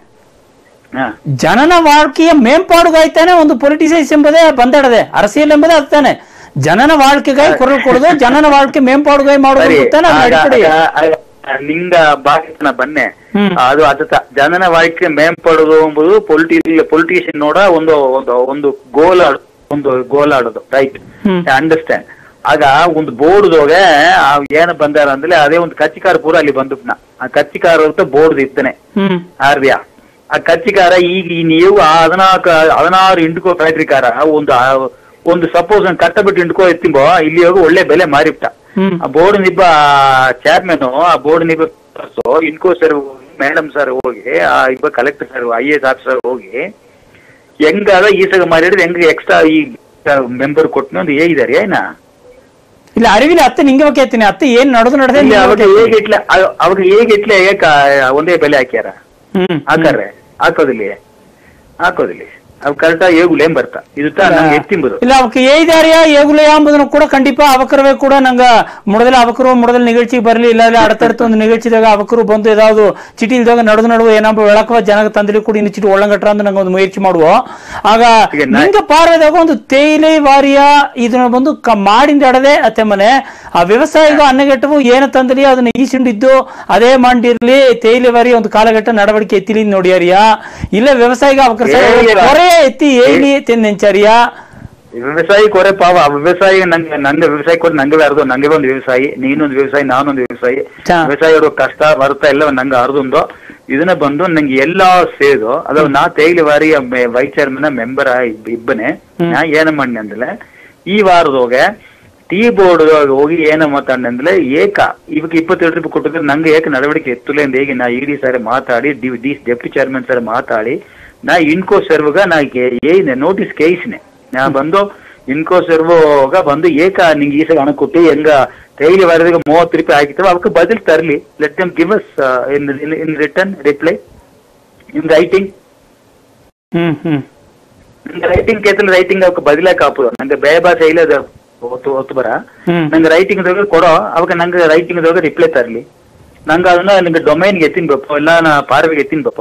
ಹಾ ಜನನ வாழ்க்கைಯ ಮೇಂಪಾಡುಗಾಯ್ತಾನೆ ಒಂದು ಪೊಲಿಟಿಸೈಸ್ ಎಂಬುದೇ ಬಂದಾಡದೆ ಅರಸಿಯಲ್ ಎಂಬುದೇ ಅತ್ತಾನೆ ಜನನ வாழ்க்கைಗಾಯಿ ಕುರಲ್ ಕೊಡೋದು ಜನನ வாழ்க்கை ಮೇಂಪಾಡುಗಾಯಿ ಮಾಡೋದು ಸರಿ ಅಂತಾನೆ ಅದು ಆಗ- ಅಡಿಪಡಿ. ಆಗ- ಆಗ ನಿಂಗ ಬಾಗಿನ ಬನ್ನೆ ಹ್ಮ್. ಅದು ಅದ ಜನನ வாழ்க்கை ಮೇಂಪಡುದು ಎಂಬುದು ಪೊಲಿಟಿ ಪೊಲಿಟಿಷಿಯನ್ ನೋಡ ಒಂದು ಒಂದು ಒಂದು ಗೋಲ್ ಆಡ್- ಒಂದು ಗೋಲ್ ಆಡೋದು ರೈಟ್ ಹ್ಮ್. ಅಂಡರ್ಸ್ಟ್ಯಾಂಡ್ ಆಗ ಒಂದು ಬೋರ್ಡ್ದೋಗೆ ಏನ ಬಂದಾರ ಅಂದ್ರೆ ಅದೇ ಒಂದು ಕಚ್ಚಿಕಾರ ಪೂರ ಅಲ್ಲಿ ಬಂದುಪ್ನ ಆ ಕಚ್ಚಿಕಾರ ಅಂತ ಬೋರ್ಡ್ ಇತ್ತನೆ ಹ್ಮ್ ಆರ್ದ್ಯಾ ಆ ಕಚ್ಚಿಕಾರ ಈಗ ಈ ನೀವು ಆ ಹದಿನಾಲ್ಕು ಹದಿನಾರು ಇಂಡ್ಕೋ ಫ್ಯಾಕ್ಟ್ರಿ ಕಾರ ಒಂದು ಆ- ಒಂದು ಸಪೋಸ್ ಕಟ್ಟಬಿಟ್ಟು ಇಂಡ್ಕೋ ಎತ್ತಿಂಬೋ ಇಲ್ಲಿ ಹೋಗಿ ಒಳ್ಳೆ ಬೆಲೆ ಮಾರಿಬಿಟ್ಟ ಹ್ಮ್ ಆ ಬೋರ್ಡ್ ನಿಬ್ಬ ಚೇರ್ಮನ್ ಆ ಬೋರ್ಡ್ ನಿಬ್ಬ ಇನ್ಕೋ ಸರ್ ಮೇಡಮ್ ಸರ್ ಹೋಗಿ ಆ ಇಬ್ಬ collector sir I S officer ಹೋಗಿ ಹೆಂಗಾದ ಈ ಸಗ ಮಾರಿಡಿದ್ರೆ ಹೆಂಗ ಎಕ್ಸ್ಟ್ರಾ ಈ ಮೆಂಬರ್ ಕೊಟ್ಟು ಒಂದು ಹೇಗಿದ್ದಾರೆ ಏನ ಇಲ್ಲ ಅರಿವಿಲ್ಲ ಅತ್ತೆ ನಿಂಗೆ ಬಗ್ಗೆ ಹೇಳ್ತೀನಿ ಅತ್ತೆ ಏನ್ ನಡೆದು ನಡೆದೆ ಇಲ್ಲಿ ಅವಾಗ ಹೇಗಿಟ್ಲೆ ಅವಾಗ ಹೇಗಿಟ್ಲೆ ಒಂದೇ ಬೆಲೆ ಹಾಕ್ಯಾರ ಹ್ಮ್ ಹಾಕಾರೆ ಹಾಕೋದಿಲ್ಲ ಹಾಕೋದಿಲ್ಲ ಅವ್ ಕರೆಕ್ಟಾಗಿ ಹೇಗುಲೇಂ ಬರ್ತಾ ಇದು ತಾ ನಂಗೆ ಎತ್ತಿಂಬುದು இல்ல அவக்கு எய்தாரியா ஏகுலையா என்பதுன்னு கூட கண்டிப்பா ಅವಕರವೇ ಕೂಡ ನಂಗ ಮೊದಲ ಅವಕರು ಮೊದಲ ನಿಗழ்ச்சிಗೆ ಬರಲಿ ಇಲ್ಲ ಇಲ್ಲ அடுத்தடுத்து ಒಂದು ನಿಗழ்ச்சிದಾಗ ಅವಕರು ಬಂದು ಏದಾವುದು ಚಿಟಿ ಇಲ್ದಾಗ ನಡುದು ನಡುವೆ ಏನಾದ್ರು ಬೆಳಕವ ಜನಗ ತಂದಲಿ ಕೂಡ ಇನ್ನು ಚಿಟಿ ಒಳ್ಳಂಗಟ್ರ ಅಂತ ನಂಗೆ ಒಂದು ಮುಯற்சி ಮಾಡುವ ಆಗ ಈಗ ನಾ- ನಿಂಗ ಪಾರ್ವೆದಾಗ ಒಂದು ತೇಯಿಲೆ ವಾರಿಯ ಇದನ್ನ ಬಂದು ಕ ಮಾಡಿಂದ ಅಡದೆ ಅತ್ತೆ ಮನೆ ಆ ವ್ಯವಸಾಯಿಗ ಅನ್ನಗೆಟ್ಟವು ಏನ ತಂದಲಿ ಅದನ್ನ ಈಸಿಂಡಿದ್ದು ಅದೇ ಮಾಡಿರ್ಲಿ ತೇಯಿಲೆ ವಾರಿ ಒಂದು ಕಾಲಘಟ್ಟ ನಡವಳಿಕೆ ಎತ್ತಿಲಿ ನೋಡಿಯಾರಿಯಾ ಇಲ್ಲ ವ್ಯವಸಾಯಿಗ ಅವಕರ ಏ- ಕೊರೆ ಎತ್ತಿ ಏಲಿ ತೆಂದೆಂಚಾರಿಯಾ ವ್ಯವಸಾಯಿ ಕೊರೆ ಪಾವ ಆ ವ್ಯವಸಾಯಿ ನಂಗೆ ನಂಗೆ ವ್ಯವಸಾಯ ಕೊಟ್ಟು ನಂಗೆ ಅರ್ದು ನಂಗೆ ಒಂದು ವ್ಯವಸಾಯಿ ನೀನೊಂದು ವ್ಯವಸಾಯಿ ನಾನೊಂದು ವ್ಯವಸಾಯಿ ಚಾ. ವ್ಯವಸಾಯ ಇರೋ ಕಷ್ಟ ಬರ್ತಾ ಎಲ್ಲ ನಂಗೆ ಅರ್ದುಂದು ಇದನ್ನ ಬಂದು ನಂಗೆ ಎಲ್ಲಾ ಸೇದು ಅದು ನಾ ತೇಲಿ ವಾರಿ ವೈಸ್ ಚೇರ್ಮನ್ ಮೆಂಬರ್ ಇಬ್ಬನೇ ನಾ ಏನ ಮಾಡಿ ಅಂದ್ರೆ ಈ ವಾರದೋಗೆ ಟೀ ಬೋರ್ಡ್ ಹೋಗಿ ಏನ ಮಾತಾಡಿ ಅಂದ್ರೆ ಏಕ ಇವಾಗ ಇಪ್ಪತ್ತೆರಡು ರೂಪಾಯಿ ಕೊಟ್ಟಿದ್ರೆ ನಂಗೆ ಏಕ ನಡವಳಿಕೆ ಎತ್ತುಲೆ ಅಂತ ಹೇಗೆ ನಾ ಇಡಿ ಸರಿ ಮಾತಾಡಿ D D deputy chairman sir ಮಾತಾಡಿ ನಾ ಇನ್ಕೋ ಸರ್ವಗ ನಾ ಏನೆ ನೋಟಿಸ್ ಕೇಯಿಸ್ನೆ ನಾ ಬಂದು ಇನ್ಕೋ ಸರ್ವಗ ಬಂದು ಏಕ ನಿಂಗೆ ಈ ಸಲ ಹಣ ಕೊಟ್ಟು ಹೆಂಗ ಡೈಲಿ ವಾರದಾಗ ಮೂವತ್ತು ರೂಪಾಯಿ ಆಗಿತ್ತವ ಅವಕ್ಕೆ ಬದಲು ತರಲಿ let them give us in in return reply in writing hmm hmm ನಂಗೆ ರೈಟಿಂಗ್ ಕೇತಲ್ ರೈಟಿಂಗ್ ಅವಕ್ಕೆ ಬದಲಾಕ ಹಾಪುದು ನಂಗೆ ಬೇರೆ ಭಾಷೆ ಇಲ್ಲ ಅದು ಒತ್ತು ಒತ್ತು ಬರ ಹ್ಮ್ ನಂಗೆ ರೈಟಿಂಗ್ ದಾಗ ಕೊಡೋ ಅವಾಗ ನಂಗೆ ರೈಟಿಂಗ್ ದಾಗ ರಿಪ್ಲೈ ತರಲಿ ನಂಗೆ ಅದನ್ನ ನಿಂಗೆ ಡೊಮೈನ್ಗೆ ಎತ್ತಿನ್ಬೇಕು ಇಲ್ಲ ನಾ ಪಾರ್ವೆಗೆ ಎತ್ತಿನ್ಬೇಕು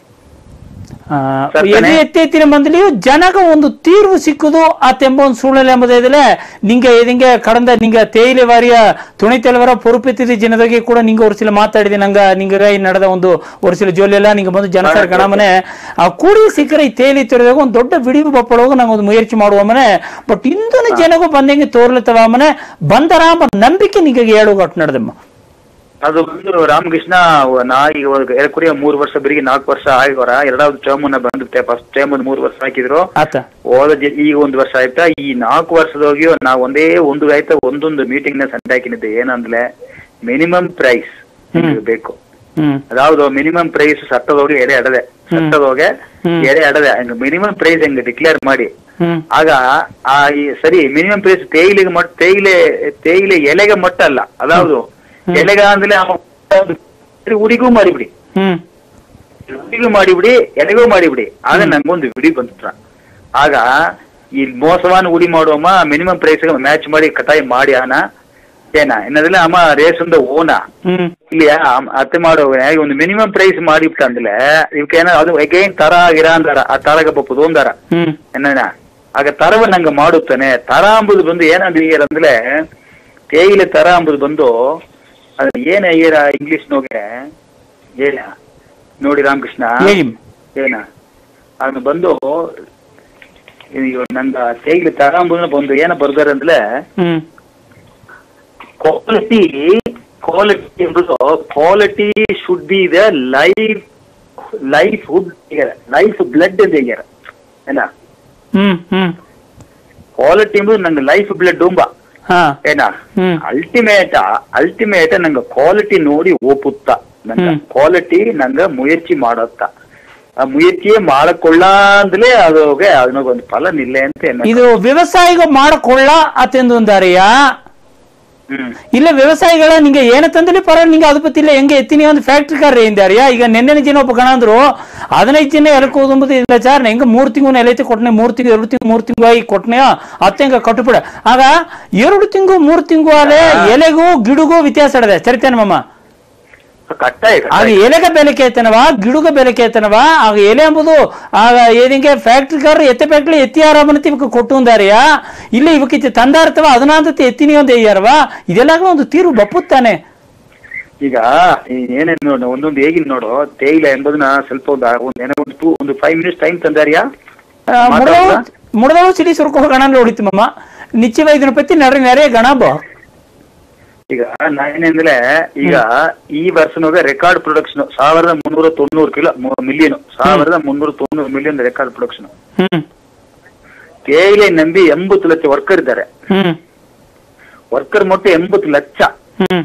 ಆ, ಸತ್ತನೆ? ಎದೆ ಎತ್ತಿ ಎತ್ತಿನ ಬಂದಲಿಯು ಜನಗ ಒಂದು ತೀರ್ವು ಸಿಕ್ಕುದು ಆ ತೆಂಬ ಒಂದು ಸೂಳಲೆ ಎಂಬುದಿದ್ರೆ ನಿಂಗೆ ಇದಿಂಗೆ ಕಡಂದ ನಿಂಗೆ ತೇಯಿಲೆ ವಾರಿಯ ತುಣಿ ತೆಲವರ ಪೊರುಪೆತ್ತಿದ ಜನದಾಗೆ ಕೂಡ ನಿಂಗೆ ஒரு சில ಮಾತಾಡಿದೆ ನಂಗ ನಿಂಗ ಈ ನಡೆದ ಒಂದು ஒரு சில ಜೋಲಿಯೆಲ್ಲ ನಿಂಗೆ ಬಂದು ಜನಸರ ಗಣಮನೆ ಆ ಕೂಡಿ ಸಿಕ್ಕರೆ ಈ ತೇಲಿ ತೊರೆದಾಗ ಒಂದು ದೊಡ್ಡ ವಿಡಿಯೋ ಬಪ್ಪಳೋಗ ನಂಗೆ ಒಂದು ಮುಯರ್ಚಿ ಮಾಡುವ ಮನೆ ಬಟ್ ಇಂದನು ಜನಗೂ ಬಂದಂಗೆ ತೋರ್ಲತ್ತವ ಮನೆ ಬಂದರ ಎಂಬ ನಂಬಿಕೆ ನಿಂಗೆ ಹೇಳುವ ಒಟ್ಟು ನಡೆದಮ್ಮ ಅದು ಬಂದು ರಾಮಕೃಷ್ಣ ನಾ ಈಗ ಕುರಿಯ ಮೂರು ವರ್ಷ ಬರೀ ನಾಲ್ಕು ವರ್ಷ ಆಗಿವರ ಎರಡಾவது ಟರ್ಮ್ ಬಂದುತ್ತೆ ಫಸ್ಟ್ ಟರ್ಮ್ ಒಂದು ಮೂರು ವರ್ಷ ಹಾಕಿದ್ರು ಆತ ಹೋದ ಜ- ಈಗ ಒಂದು ವರ್ಷ ಆಯ್ತಾ ಈ ನಾಲ್ಕು ವರ್ಷದೋಗಿ ನಾ ಒಂದೇ ಒಂದು ಆಯ್ತಾ ಒಂದೊಂದು ಮೀಟಿಂಗ್ ನ ಸಂಡೆ ಹಾಕಿನಿದ್ದೆ ಏನಂದ್ರೆ ಮಿನಿಮಮ್ ಪ್ರೈಸ್ ಬೇಕು ಹ್ಮ್ ಅದಾವುದು ಮಿನಿಮಮ್ ಪ್ರೈಸ್ ಸಟ್ಟದೋಗಿ ಎಡೆ ಅಡದೆ ಸಟ್ಟದೋಗೆ ಹ್ಮ್. ಎಡೆ ಅಡದೆ ಹಂಗ ಮಿನಿಮಮ್ ಪ್ರೈಸ್ ಹೆಂಗ ಡಿಕ್ಲೇರ್ ಮಾಡಿ ಹ್ಮ್ ಆಗ ಆ ಈ ಸರಿ ಮಿನಿಮಮ್ ಪ್ರೈಸ್ ತೇಯಿಲೆಗೆ ಮಟ್ಟ ತೇಯಿಲೆ ತೇಯಿಲೆ ಎಲೆಗೆ ಮಟ್ಟ ಅಲ್ಲ ಅದಾವುದು ಎಲೆಗ ಅಂದ್ರೆ ಅವ ಒಂದು ಉಡಿಗೂ ಮಾಡಿಬಿಡಿ ಹ್ಮ್ ಉಡಿಗೂ ಮಾಡಿಬಿಡಿ ಎಲೆಗೂ ಮಾಡಿಬಿಡಿ ಆಗ ನಂಗೊಂದು ವಿಡಿ ಬಂತ ಆಗ ಈ ಮೋಸವಾನ ಉಡಿ ಮಾಡುವಮ್ಮ ಮಿನಿಮಮ್ ಪ್ರೈಸ್ ಮ್ಯಾಚ್ ಮಾಡಿ ಕಟಾಯಿ ಮಾಡಿ ಆನ ಏನ ಎನ್ನದಿಲ್ಲ ಅಮ್ಮ ರೇಸಂದ ಓನ ಹ್ಮ್ இல்லையா ஆம், அத்தை மாடு ಒಂದು ಮಿನಿಮಮ್ ಪ್ರೈಸ್ ಮಾಡಿಬಿಟ್ಟಂದ್ರೆ ಇವಕ್ಕೇನ ಅದು ಅಗೈನ್ ತರ ಗಿರ ಅಂದಾರ ಆ ತರಗ ಬಪ್ಪುದು ಒಂದಾರ ಹ್ಮ್ ಎನ್ನ ಆಗ ತರವ ನಂಗೆ ಮಾಡುತ್ತಾನೆ ತರ ಅಂಬುದು ಬಂದು ಏನಂದ್ರೆ ಅಂದ್ರೆ ತೇಯಿಲೆ ತರ ಅಂಬುದು ಬಂದು ಅದು ಏನ ಈರ ಇಂಗ್ಲಿಷ್ ನೋಗೆ ಏನ ನೋಡಿ ರಾಮಕೃಷ್ಣ ಹೇಳಿ ಏನ ಅದು ಬಂದು ಈಗ ನಂಗ ತೇಗಿಲೆ ತರ ಅಂಬುದನ್ನ ಬಂದು ಏನ ಬರ್ದಾರ ಅಂದ್ರೆ ಹ್ಮ್ ಕ್ವಾಲಿಟಿ ಕ್ವಾಲಿಟಿ ಎಂಬುದು quality should be the life life ಹುಡ್ ಲೈಫ್ ಬ್ಲಡ್ ಅಂತ ಹೇಳ್ಯಾರ ಏನ ಹ್ಮ್ ಹ್ಮ್ ಕ್ವಾಲಿಟಿ ಎಂಬುದು ನಂಗೆ ಲೈಫ್ ಬ್ಲಡ್ ಉಂಬ ಹಾ ಏನ ಹ್ಮ್ ಅಲ್ಟಿಮೇಟ ಅಲ್ಟಿಮೇಟ ನಂಗೆ ಕ್ವಾಲಿಟಿ ನೋಡಿ ಓಪುತ್ತ ನಂಗೆ ಹ್ಮ್. ಕ್ವಾಲಿಟಿ ನಂಗೆ ಮುಯರ್ಚಿ ಮಾಡತ್ತ ಆ ಮುಯರ್ಚಿಯೇ ಮಾಡಕೊಳ್ಳ ಅಂದ್ಲೇ ಅದೋಗೆ ಅದನ್ನೊಂದು ಫಲ ನಿಲ್ಲೆ ಅಂತ ಎನ್ನ ಇದು ವ್ಯವಸಾಯಿಗ ಮಾಡಕೊಳ್ಳ ಅತ್ತೆಂದು ಒಂದಾರಿಯ ಹ್ಮ್ ಇಲ್ಲ ವ್ಯವಸಾಯಿಗಳ ನಿಂಗೆ ಏನ ತಂದಲ್ಲಿ ಪರ ನಿಂಗೆ ಅದು ಪತ್ತಿಲ್ಲ ಹೆಂಗೆ ಎತ್ತಿನಿ ಒಂದು ಫ್ಯಾಕ್ಟ್ರಿ ಕಾರ್ಯ ಇಂದಾರಿಯ ಈಗ ನೆನ್ನೆನ ಜನ ಒಬ್ಬ ಗಣ ಅಂದ್ರು ಹದಿನೈದು ಜನ ಎಲಕ್ಕೆ ಹೋದಂಬುದು ಇಲ್ಲ ಚಾರ್ ಹೆಂಗ ಮೂರ್ ತಿಂಗಳು ಎಲೈತೆ ಕೊಟ್ಟನೆ ಮೂರ್ ತಿಂಗಳು ಎರಡು ತಿಂಗಳು ಮೂರ್ ತಿಂಗಳು ಆಗಿ ಕೊಟ್ಟನೆ ಅತ್ತೆ ಹೆಂಗ ಕಟ್ಟುಬಿಡ ಆಗ ಎರಡು ತಿಂಗಳು ಮೂರ್ ತಿಂಗಳು ಆಲೆ ಎಲೆಗೂ ಗಿಡಗೂ ವ್ಯತ್ಯಾಸ ಇಡದೆ ಚರಿತೇನ ಮಮ್ಮ ಕಟ್ಟಾಯ ಆಗ ಎಲೆಗ ಬೆಲೆ ಕೇಳ್ತೇನವ ಗಿಡುಗ ಬೆಲೆ ಕೇಳ್ತೇನವ ಆಗ ಎಲೆ ಎಂಬುದು ಆಗ ಏದಿಂಗೆ ಫ್ಯಾಕ್ಟ್ರಿಗಾರರು ಎತ್ತೆ ಫ್ಯಾಕ್ಟ್ರಿ ಎತ್ತಿ ಆರಾಮನತಿ ಇವಕ್ಕೆ ಕೊಟ್ಟುಂದಾರಿಯ ಇಲ್ಲ ಇವಕ್ಕೆ ತಂದಾರ್ತವ ಅದನ್ನಾಂತತಿ ಎತ್ತಿನಿ ಒಂದು ಅಯ್ಯಾರವ ಇದೆಲ್ಲ ಒಂದು ತೀರು ಬಪ್ಪುತ್ತಾನೆ ಈಗ ಈ ಏನೇನ್ ನೋಡು ಒಂದೊಂದು ಹೇಗಿನ್ ನೋಡು ತೇಯಿಲೆ ಎಂಬುದನ್ನ ಸ್ವಲ್ಪ ಒಂದು ಒಂದು ಏನೋ ಒಂದು ಟೂ ಒಂದು ಫೈವ್ ಮಿನಿಟ್ಸ್ ಟೈಮ್ ತಂದಾರಿಯಾ ಮುಡದವು ಮುಡದವು ಸಿಡಿ ಸುರ್ಕೋ ಗಣ ಹೊಡಿತು ಮಮ್ಮ ನಿಶ್ಚಯ ಇದನ್ನ ಪತ್ತಿ ನರೆ ನೆರೆ ಗಣ ಬಾ ಈಗ ನಾನೇನಂದ್ರೆ ಈಗ ಈ ವರ್ಷನೊಳಗೆ ರೆಕಾರ್ಡ್ ಪ್ರೊಡಕ್ಷನ್ ಸಾವಿರದ ಮುನ್ನೂರ ತೊಣ್ಣೂರು ಕಿಲೋ ಮಿಲಿಯನ್ ಸಾವಿರದ ಮುನ್ನೂರ ತೊಣ್ಣೂರು ಮಿಲಿಯನ್ ರೆಕಾರ್ಡ್ ಪ್ರೊಡಕ್ಷನ್ ಹ್ಮ್ ತೇಯಿಲೆ ನಂಬಿ ಎಂಬತ್ತು ಲಕ್ಷ ವರ್ಕರ್ ಇದ್ದಾರೆ ಹ್ಮ್ ವರ್ಕರ್ ಮೊತ್ತ ಎಂಬತ್ತು ಲಕ್ಷ ಹ್ಮ್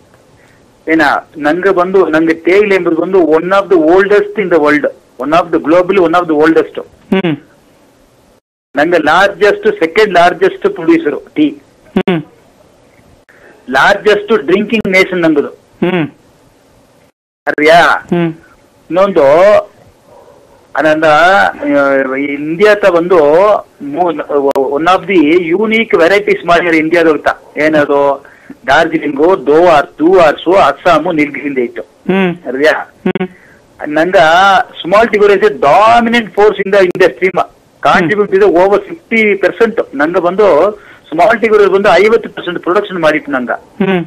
ಏನ ನಂಗೆ ಬಂದು ನಂಗೆ ತೇಯಿಲೆ ಎಂಬುದು ಬಂದು one of the oldest in the world one of the globally one of the oldest hmm ನಂಗೆ largest second largest producer tea hmm largest drinking nation ನಂಬುದು ಹ್ಮ್ ಅರಿಯಾ ಹ್ಮ್ ಇನ್ನೊಂದು ಅನಂದ ಇಂಡಿಯಾತ ಬಂದು one of the unique varieties ಮಾಡ್ಯಾರ ಇಂಡಿಯಾದೊಳತ ಏನದು ಡಾರ್ಜಿಲಿಂಗು ದೋವಾರ್ ದೂವಾರ್ಸು ಅಸ್ಸಾಮು ನೀಲಗಿರಿಂದ ಇತ್ತು ಹ್ಮ್ ಅರಿಯಾ ಹ್ಮ್ ನಂಗ small tea grower is dominant force in the industry contribute ಇದೆ ಓವರ್ ಫಿಫ್ಟಿ ಪರ್ಸೆಂಟ್ ನಂಗೆ ಬಂದು ಸ್ಮಾಲ್ ಟಿಗೋರ್ ಬಂದು ಐವತ್ತು ಪರ್ಸೆಂಟ್ ಪ್ರೊಡಕ್ಷನ್ ಮಾಡಿತ್ತು ನಂಗ ಹ್ಮ್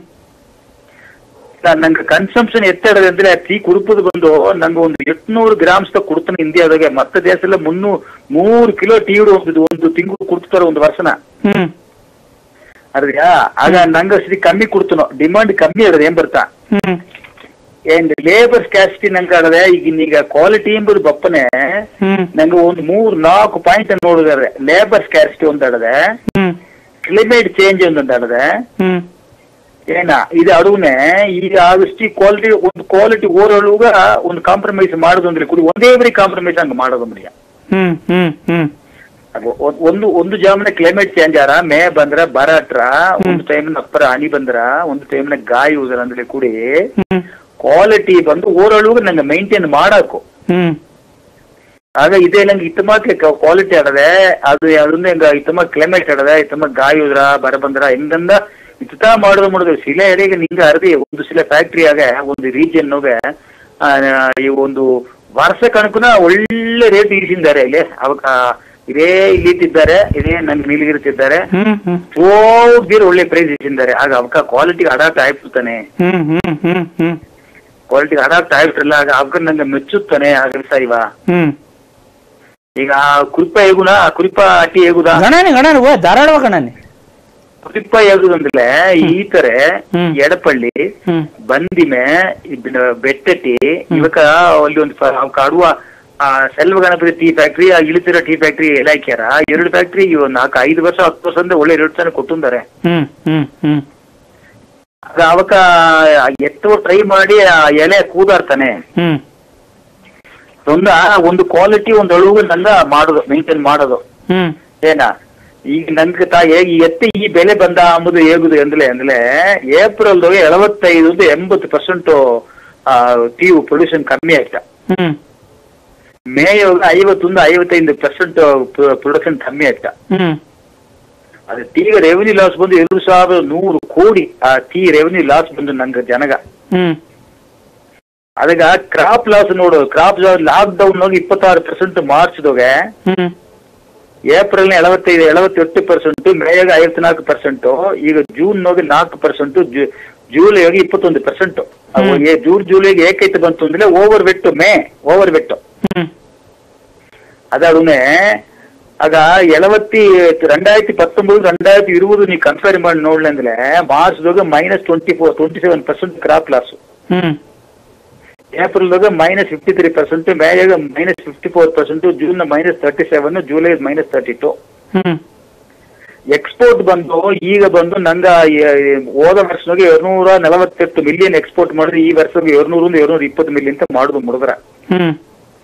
ನಾನ್ ನಂಗೆ ಕನ್ಸಂಪ್ಷನ್ ಎತ್ತಡದೆ ಅಂದ್ರೆ ಟೀ ಕುಡುಪದು ಬಂದು ನಂಗೆ ಒಂದು ಎಂಟ್ನೂರು ಗ್ರಾಮ್ಸ್ ಕುಡ್ತಾನೆ ಇಂಡಿಯಾದಾಗೆ ಮತ್ತೆ ದೇಶದಲ್ಲ ಮುನ್ನೂರು ಮೂರು ಕಿಲೋ ಟೀ ಒಂದು ಒಂದು ತಿಂಗಳು ಕುಡ್ತಾರ ಒಂದು ವರ್ಷನ ಹ್ಮ್ ಅದ್ರಿಯಾ ಆಗ ನಂಗೆ ಅಷ್ಟಿ ಕಮ್ಮಿ ಕುಡ್ತನೋ ಡಿಮಾಂಡ್ ಕಮ್ಮಿ ಅದ ಏನ್ ಬರ್ತಾ ಹ್ಮ್ ಏನ್ ಲೇಬರ್ ಸ್ಕ್ಯಾಸಿಟಿ ನಂಗೆ ಆಗದೆ ಈಗ ಈಗ ಕ್ವಾಲಿಟಿ ಎಂಬುದು ಬಪ್ಪನೆ ಹ್ಮ್ ನಂಗೆ ಒಂದು ಮೂರ್ ನಾಲ್ಕು ಪಾಯಿಂಟ್ ನೋಡಿದಾರೆ ಲೇಬರ್ ಸ್ಕ್ಯಾಸಿಟಿ ಒಂದಡದೆ ಹ್ಮ್ ಕ್ಲೈಮೇಟ್ ಚೇಂಜ್ ಒಂದಡದೆ ಹ್ಮ್ ಏನ ಇದು ಅಡುನೆ ಈಗ ಆದಷ್ಟು ಕ್ವಾಲಿಟಿ ಒಂದು ಕ್ವಾಲಿಟಿ ಓರಳುಗ ಒಂದು ಕಾಂಪ್ರಮೈಸ್ ಮಾಡೋದು ಅಂದ್ರೆ ಕುಡಿ ಒಂದೇ ಬರೀ ಕಾಂಪ್ರಮೈಸ್ ಹಂಗ ಮಾಡೋದು ಮರಿಯ ಹ್ಮ್ ಹ್ಮ್ ಹ್ಮ್ ಒಂದು ಒಂದು ಜಾಮನ ಕ್ಲೈಮೇಟ್ ಚೇಂಜ್ ಆರ ಮೇ ಬಂದ್ರ ಬರಟ್ರ ಒಂದು ಟೈಮ್ ಅಪ್ಪರ ಹನಿ ಬಂದ್ರ ಒಂದು ಟೈಮ್ನ ಗಾಯ ಉದ್ರ ಅಂದ್ರೆ ಕೂಡಿ ಹ್ಮ್ ಕ್ವಾಲಿಟಿ ಬಂದು ಓರಳುಗ ನಂಗೆ ಮೈಂಟೈನ್ ಮಾಡಾಕು ಹ್ಮ್ ಆಗ ಇದೇ ನಂಗೆ ಇತ್ತಮಾಕ್ಕೆ ಕ್ವಾಲಿಟಿ ಆಡದೆ ಅದು ಅದರಿಂದ ಹೆಂಗ ಇತ್ತಮ ಕ್ಲೈಮೇಟ್ ಆಡದೆ ಇತ್ತಮ ಗಾಯ ಉದ್ರ ಬರ ಬಂದ್ರ ಹೆಂಗಂದ ಇತ್ತ ಮಾಡೋದು ಮಾಡೋದು ಶಿಲೆ ಎಡೆಗೆ ನಿಂಗೆ ಅರ್ದಿ ಒಂದು ಶಿಲೆ ಫ್ಯಾಕ್ಟ್ರಿ ಆಗ ಒಂದು ರೀಜನ್ ಈ ಒಂದು ವರ್ಷ ಕಣಕುನ ಒಳ್ಳೆ ರೇಟ್ ಇರಿಸಿದ್ದಾರೆ ಇಲ್ಲಿ ಅವಕ್ಕ ಇದೇ ಇಲ್ಲಿ ಇಟ್ಟಿದ್ದಾರೆ ಇದೇ ನನ್ ನೀಲಗಿರ್ತಿದ್ದಾರೆ ಹ್ಮ್ ಹ್ಮ್ ಬೀರ್ ಒಳ್ಳೆ ಪ್ರೈಸ್ ಇಟ್ಟಿದ್ದಾರೆ ಆಗ ಅವಕ್ಕ ಕ್ವಾಲಿಟಿಗೆ ಅಡಾಪ್ಟ್ ಆಗ್ಬಿಡ್ತಾನೆ ಹ್ಮ್ ಹ್ಮ್ ಹ್ಮ್ ಹ್ಮ್ ಕ್ವಾಲಿಟಿಗೆ ಅಡಾಪ್ಟ್ ಆಗ್ಬಿಟ್ರಲ್ಲ ಆಗ ಅವಕ್ಕ ನಂಗೆ ಮೆಚ್ಚುತ್ತಾನೆ ಆಗಲ್ಸ ಇವ ಹ್ಮ್ ಈಗ ಕುರಿಪ ಹೇಗುನ ಕುರಿಪ ಅಟ್ಟಿ ಹೇಗುದ ಗಣನೆ ಗಣನೆ ಓ ಧಾರಾಳವ ಗಣನೆ ಕುರಿಪ ಹೇಗುದಂದ್ರೆ ಈ ತರ ಹ್ಮ್. ಎಡಪಳ್ಳಿ ಹ್ಮ್ ಬಂದಿಮೆ ಇದ್ನ ಬೆಟ್ಟಟಿ ಇವಕ್ಕ ಅಲ್ಲಿ ಒಂದು ಫ- ಅವಕ್ಕ ಆಡುವ ಆ ಸೆಲ್ವ ಗಣಪತಿ ಟೀ ಫ್ಯಾಕ್ಟ್ರಿ ಆ ಇಳಿತಿರೋ ಟೀ ಫ್ಯಾಕ್ಟ್ರಿ ಎಲ್ಲ ಹಾಕ್ಯಾರ ಆ ಎರಡು ಫ್ಯಾಕ್ಟ್ರಿ ಇವ್ ನಾಲ್ಕು ಐದು ವರ್ಷ ಹತ್ತು ವರ್ಷ ಅಂದ್ರೆ ಒಳ್ಳೆ ರೇಟ್ ತಾನೆ ಕೊಟ್ಟಿದ್ದಾರೆ ಹ್ಮ್ ಹ್ಮ್ ಹ್ಮ್ ಆಗ ಅವಕ್ಕ ಎತ್ತೋ ಟ್ರೈ ಮಾಡಿ ಆ ಎಲೆ ಕೂದಾಡ್ತಾನೆ ಹ್ಮ್ ಒಂದ ಒಂದು ಕ್ವಾಲಿಟಿ ಒಂದು ಅಳುವು ನಂಗ ಮಾಡೋದು ಮೇಂಟೈನ್ ಮಾಡೋದು ಹ್ಮ್ ಏನ ಈಗ ನಂಗೆ ತಾ ಹೇಗೆ ಈ ಎತ್ತಿ ಈ ಬೆಲೆ ಬಂದ ಅಂಬುದು ಹೇಗುದು ಅಂದ್ರೆ ಅಂದ್ರೆ ಏಪ್ರಿಲ್ ಎಳವತ್ತೈದು ಎಂಬತ್ತು ಪರ್ಸೆಂಟ್ ಟಿ ಪ್ರೊಡ್ಯೂಷನ್ ಕಮ್ಮಿ ಆಯ್ತಾ ಹ್ಮ್ ಮೇ ಐವತ್ತೊಂದು ಐವತ್ತೈದು ಪರ್ಸೆಂಟ್ ಪ್ರೊಡಕ್ಷನ್ ಕಮ್ಮಿ ಆಯ್ತಾ ಹ್ಮ್ ಅದು ಟೀಗೆ ರೆವೆನ್ಯೂ ಲಾಸ್ ಬಂದು ಎರಡು ಸಾವಿರದ ನೂರು ಕೋಟಿ ಆ ಟೀ ರೆವೆನ್ಯೂ ಲಾಸ್ ಬಂದು ನಂಗೆ ಜನಗ ಹ್ಮ್ ಅದಗ ಕ್ರಾಪ್ ಲಾಸ್ ನೋಡು ಕ್ರಾಪ್ ಲಾಕ್ ಡೌನ್ ಹೋಗಿ ಇಪ್ಪತ್ತಾರು ಪರ್ಸೆಂಟ್ ಮಾರ್ಚ್ದೋಗೆ ಹ್ಮ್ ಏಪ್ರಿಲ್ ಎಳವತ್ತೈದು ಎಳವತ್ತೆಟ್ಟು ಪರ್ಸೆಂಟ್ ಮೇಯಾಗ ಐವತ್ನಾಲ್ಕು ಪರ್ಸೆಂಟ್ ಈಗ ಜೂನ್ ಹೋಗಿ ನಾಲ್ಕು ಪರ್ಸೆಂಟ್ ಜೂಲೈ ಹೋಗಿ ಇಪ್ಪತ್ತೊಂದು ಪರ್ಸೆಂಟ್ ಜೂನ್ ಜೂಲೈಗೆ ಏಕೈತೆ ಬಂತು ಅಂದ್ರೆ ಓವರ್ ವೆಟ್ಟು ಮೇ ಓವರ್ ವೆಟ್ಟು ಹ್ಮ್ அதாவதுமே ಆಗ ಎಳವತ್ತಿ ரெண்டாயிரத்தி பத்தொன்பது ரெண்டாயிரத்தி இருபது நீ கம்பேர் ಮಾಡಿ ನೋಡ್ಲಂದ್ರೆ ಮಾರ್ಚ್ದಾಗ minus twenty four twenty seven percent crop loss hmm ಏಪ್ರಿಲ್ದಾಗ ಮೈನಸ್ ಫಿಫ್ಟಿ ತ್ರೀ ಪರ್ಸೆಂಟ್ ಮೇಯಾಗ minus fifty four percent June minus thirty seven July minus thirty two hmm export ಬಂದು ಈಗ ಬಂದು ನಂಗ ಎ- ಎ- ಹೋದ ವರ್ಷದಾಗ ಎರಡ್ನೂರ ನಲವತ್ತೆಟ್ಟು ಮಿಲಿಯನ್ ಎಕ್ಸ್ಪೋರ್ಟ್ ಮಾಡಿದ್ರೆ ಈ ವರ್ಷದಾಗ ಎರಡ್ನೂರಿಂದ ಎರಡ್ನೂರ ಇಪ್ಪತ್ತು ಮಿಲಿಯನ್ ಅಂತ ಮಾಡುದು ಮುಡುದ್ರ ಹ್ಮ್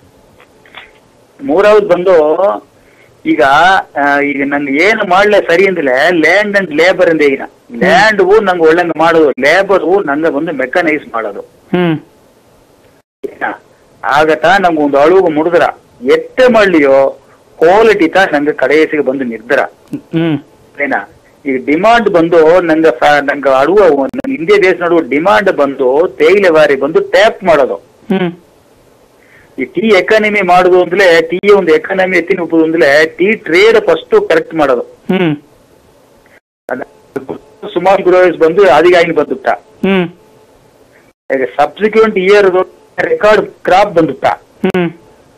ಮೂರವದ್ ಬಂದು ಈಗ ಆ, ಈಗ ನಂಗೆ ಏನು ಮಾಡ್ಲೆ ಸರಿ ಅಂದ್ರೆ ಲ್ಯಾಂಡ್ ಅಂಡ್ ಲೇಬರ್ ಅಂದೆ ಈಗ ಲ್ಯಾಂಡ್ ನಂಗೆ ಒಳ್ಳೆಂಗ್ ಮಾಡೋದು ಲೇಬರ್ ನಂಗೆ ಬಂದು ಮೆಕನೈಸ್ ಮಾಡೋದು ಹ್ಮ್ ಏನ? ಆಗತ ನಂಗೆ ಒಂದು ಅಳುವು ಮುಡಿದ್ರ ಎತ್ತೆ ಮಾಡ್ಲಿಯೋ ಕ್ವಾಲಿಟಿ ತಾ ನಂಗೆ ಕಡೆಯಸಿಗೆ ಬಂದು ನಿರ್ಧಾರ ಹ್ಮ್ ಏನ ಈಗ ಡಿಮಾಂಡ್ ಬಂದು ನಂಗೆ ಸ- ನಂಗೆ ಅಳುವ ನಂಗೆ ಇಂಡಿಯಾ ದೇಶ ನಡುವ ಡಿಮಾಂಡ್ ಬಂದು ತೇಯಿಲೆ ವಾರಿ ಬಂದು ಟ್ಯಾಪ್ ಮಾಡೋದು ಹ್ಮ್ ಈ ಟೀ ಎಕಾನಮಿ ಮಾಡುದು ಅಂದ್ರೆ ಟೀ ಒಂದು ಎಕಾನಮಿ ಎತ್ತಿನ ಉಪ್ಪದು ಅಂದ್ರೆ ಟೀ ಟ್ರೇಡ್ ಫಸ್ಟ್ ಕರೆಕ್ಟ್ ಮಾಡೋದು ಹ್ಮ್ ಅದ- ಸುಮಾರು ಗ್ರೋಯರ್ಸ್ ಬಂದು ಅದಿಗಾಗಿ ಬಂದುತ್ತ ಹ್ಮ್ ಈಗ ಸಬ್ಸಿಕ್ವೆಂಟ್ ಇಯರ್ ರೆಕಾರ್ಡ್ ಕ್ರಾಪ್ ಬಂದುತ್ತ ಹ್ಮ್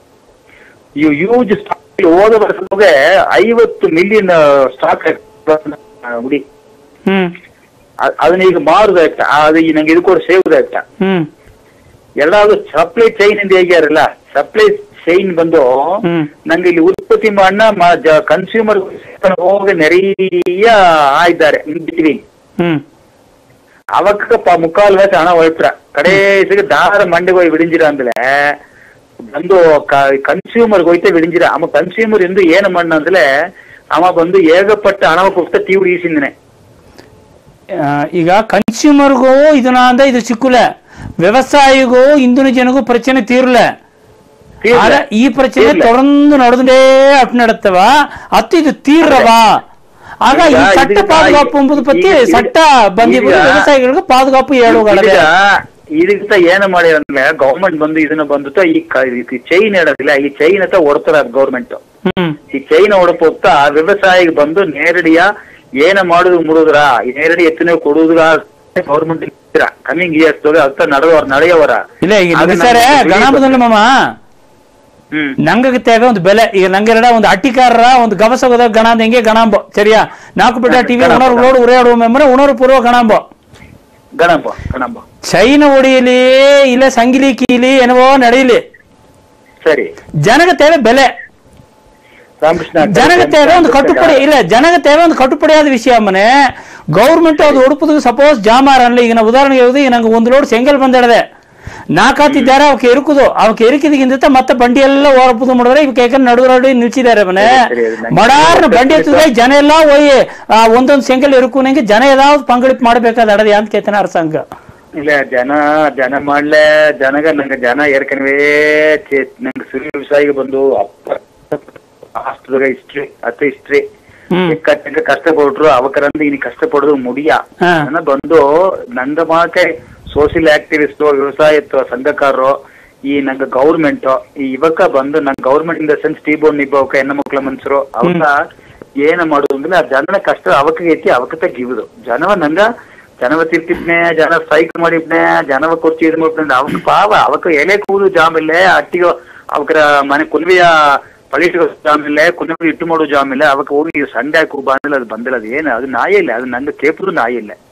ಇವು ಯೂಜ್ ಸ್ಟಾಕ್ ಹೋದ ವರ್ಷದಾಗೆ ಐವತ್ತು ಮಿಲಿಯನ್ ಸ್ಟಾಕ್ ಉಡಿ ಹ್ಮ್ ಅ- ಅದನ್ನ ಈಗ ಮಾರುದಾಯ್ತ ಅದು ಈಗ ನಂಗೆ ಇದು ಕೂಡ ಸೇವುದಾಯ್ತ ಹ್ಮ್ ಎಲ್ಲಾದ್ರು ಸಪ್ಲೈ ಚೈನ್ ಇಂದ ಹೇಗ್ಯಾರಲ್ಲ ಸಪ್ಲೈ ಚೈನ್ ಬಂದು ಹ್ಮ್. ನಂಗೆ ಇಲ್ಲಿ ಉತ್ಪತ್ತಿ ಮಾಡನ ಕನ್ಸ್ಯೂಮರ್ ಹೋಗಿ ನೆರೆಯ ಆಗಿದ್ದಾರೆ ಇನ್ ಬಿಟ್ವೀನ್ ಹ್ಮ್ ಅವಕ್ಕ ಪ ಮುಕ್ಕಾಲ್ ವಯಸ್ಸು ಹಣ ಒಯ್ತ್ರ ಕಡೇಸಿಗೆ ದಾರ ಮಂಡಿಗೆ ಹೋಗಿ ವಿಡಿಂಜಿರ ಅಂದ್ಲೆ ಬಂದು ಕನ್ಸ್ಯೂಮರ್ ಹೋಯ್ತೆ ವಿಡಿಂಜಿರ ಅವ ಕನ್ಸ್ಯೂಮರ್ ಎಂದು ಏನು ಮಣ್ಣ ಅಂದ್ಲೆ ಅವ ಬಂದು ಏಗಪಟ್ಟ ಹಣ ಕೊಡ್ತಾ ತೀವ್ರ ಈಸಿಂದನೆ ಆ, ಈಗ ಕನ್ಸ್ಯೂಮರ್ಗೂ ಇದನ್ನ ಅಂದ ಇದು ಸಿಕ್ಕುಲೆ ವ್ಯವಸಾಯಿಗೂ ಇಂದಿನ ಜನಗೂ ಪ್ರಚನೆ ತೀರ್ಲೆ ತೀರ್ಲೆ. ಆದ್ರೆ ಈ ಪ್ರಚನೆ ತೀರ್ಲೆ. தொடர்ந்து நடந்துட்டே ಅಪ್ ನಡತ್ತವ ಅತ್ತು ಇದು ತೀರ್ರವ ಆಗ ಈ ಈಗ சட்ட ಇದಕ್ಕೆ பாதுகாப்பு ಎಂಬುದು ಪತ್ತಿ ಈಗ- சட்ட ಬಂದಿರುವುದು ಈಗ- ವ್ಯವಸಾಯಿಗಳಿಗೆ ಪಾದುಗಾಪು ಹೇಳುಗಳದೆ ಇದಕ್ಕಿಂತ ಏನು ಮಾಡಿ ಅಂದ್ರೆ ಗೌರ್ಮೆಂಟ್ ಬಂದು ಇದನ್ನ ಬಂದು ಈ ಚೈನ್ ಹೇಳೋದಿಲ್ಲ ಈ ಚೈನ್ ಅಂತ ಹೊಡ್ತಾರ ಗೌರ್ಮೆಂಟ್ ಹ್ಮ್ ಈ ಚೈನ್ ಹೊಡಪೋಗ್ತಾ ವ್ಯವಸಾಯಿಗೆ ಬಂದು ನೇರಡಿಯ ಏನ ಮಾಡುದು ಮುಡುದ್ರ ಈ ನೇರಡಿ ಎತ್ತಿನ ಕೊಡುವುದ್ರ ಗೌರ್ಮೆಂಟ್ ಕಮಿಂಗ್ ಇಯರ್ಸ್ ಅಂತ ನಡೆದವರ ನಡೆಯವರ ಇಲ್ಲ ಈಗ ಆಗ ಸರ್ ನಮ್ಗೆ ಗಣಪದಲ್ಲ ಮಾಮ ಹ್ಮ್ ನಂಗೆ ತೇವೆ ಒಂದು ಬೆಲೆ ಈಗ ನಂಗೆ ಎರಡ ಒಂದು ಅಟ್ಟಿಕಾರರ ಒಂದು ಗವಸಗದ ಗಣ ಅಂದ ಹೆಂಗೆ ಗಣಾಂಬ ಸರಿಯಾ ನಾಲ್ಕು ಬಿಟ್ಟ ಟಿವಿ ಗಣಾಂಬ. ಉಣೋರು ಲೋಡ್ ಉರಿಯಾಡುವ ಮೆಂಬರ್ ಉಣೋರು ಪೂರ್ವ ಗಣಾಂಬ ಗಣಪ ಗಣಪ ಚೈನ ಹೊಡಿಯಲಿ ಇಲ್ಲ ಸಂಗಿಲಿ ಕೀಲಿ ಏನವೋ ನಡೆಯಲಿ ಸರಿ ಜನಗ ತೇವೆ ಬೆಲೆ ರಾಮಕೃಷ್ಣ ಜನಗ ತೇವೆ ಒಂದು ಕಟ್ಟುಪಡಿ ಇಲ್ಲ ಜನಗ ತೇವೆ ಒಂದು ಕಟ್ಟುಪಡಿಯಾದ ವಿಷಯ ಮನೆ ಗೌರ್ಮೆಂಟ್ ಅದು ಉಡುಪುದು ಸಪೋಸ್ ಜಾಮಾರ ಅನ್ಲಿ ಈಗ ನಾ ಉದಾಹರಣೆಗೆ ಹೇಳುದು ಈಗ ನಂಗೆ ಒಂದು ಲೋಡ್ ಸೆಂಗಲ್ ಬಂದಿಡದೆ ನಾಕಾತಿದ್ದಾರೆ ಅವಕ್ಕೆ ಇರುಕುದು ಅವಕ್ಕೆ ಇರುಕಿದಕ್ಕಿಂತ ಮತ್ತೆ ಬಂಡಿ ಎಲ್ಲ ಹೊರಪುದು ಮಾಡಿದ್ರೆ ಇವಕ್ಕೆ ಯಾಕಂದ್ರೆ ನಡುವರಡಿ ನಿಲ್ಸಿದ್ದಾರೆ ಮನೆ ಸರಿ, ಅದು ನಂಗೆ ಮಡಾರ್ನ ಬಂಡಿ ಎತ್ತಿದ್ರೆ ಜನ ಎಲ್ಲ ಒಯ್ಯಿ ಆ, ಒಂದೊಂದು ಸೆಂಗಲ್ ಇರುಕುನಂಗೆ ಜನ ಏದಾವ್ದು ಪಂಗಳಿಪ್ ಮಾಡ್ಬೇಕಾದ ಅಡದೆ ಅಂತ ಕೇತನ ಅರ್ಸಂಗ ಇಲ್ಲ ಜನ ಜನ ಮಾಡ್ಲೆ ಜನಗ ನಂಗೆ ಜನ ಏರ್ಕನವೇ ನಂಗೆ ಸಿರಿ ವ್ಯವಸಾಯಿಗೆ ಬಂದು ಅಪ್ಪ ಅಷ್ಟದಾಗ ಹಿಸ್ಟ್ರಿ ಅತ್ತ ಹಿಸ್ಟ್ರಿ ಹ್ಮ್ ಎಕ್ಕಟ್ಟಂಗ ಕಷ್ಟಪಟ್ರು ಅವಕರಂದು ಇನ್ನು ಕಷ್ಟಪಡೋದು ಮುಡಿಯ ಹಾ. ಜನ ಬಂದು ನಂದ ಮಾಕೆ ಸೋಷಿಯಲ್ ಆಕ್ಟಿವಿಸ್ಟ್ ವ್ಯವಸಾಯ ಸಂಘಕಾರರು ಈ ನಂಗೆ ಗೌರ್ಮೆಂಟ್ ಈ ಇವಕ್ಕ ಬಂದು ನಂಗೆ ಗೌರ್ಮೆಂಟ್ ಇಂದ ಸೆನ್ಸ್ ಟೀ ಬೋರ್ಡ್ ನಿಬ್ಬವಕ ಹೆಣ್ಣು ಮಕ್ಳ ಮನ್ಸರು ಅವಕ್ಕ ಏನ ಮಾಡುದು ಅಂದ್ರೆ ಆ ಜನನ ಕಷ್ಟ ಅವಕ್ಕ ಐತಿ ಅವಕ್ಕ ತೆಗಿಯುವುದು ಜನವ ನಂಗ ಜನವ ತಿರ್ತಿದ್ನೆ ಜನ ಸ್ಟ್ರೈಕ್ ಮಾಡಿದ್ನೆ ಜನವ ಕೊರ್ಚಿ ಇದು ಮಾಡ್ಬಿಟ್ನೆ ಅವಕ್ಕ ಪಾವ ಅವಕ್ಕ ಎಲೆ ಕೂದು ಜಾಮಿಲ್ಲೆ ಅಟ್ಟಿಗೆ ಅವಕರ ಮನೆ ಕುನ್ವಿಯ ಪೊಲಿಟಿಕಲ್ ಜಾಮಿಲ್ಲೆ ಕುನ್ವಿ ಇಟ್ಟು ಮಾಡೋ ಜಾಮಿಲ್ಲೆ ಅವಕ್ಕ ಹೋಗಿ ಸಂಡೆ ಹಾಕಿ ಬಂದಿಲ್ಲ ಅದು ಬಂದಿಲ್ಲ ಅದು ಏನು ಅದು ನಾಯಿ ಇಲ್ಲ ಅದು ನಂಗೆ ಕೇಪುದು ನಾಯಿ ಇಲ್ಲ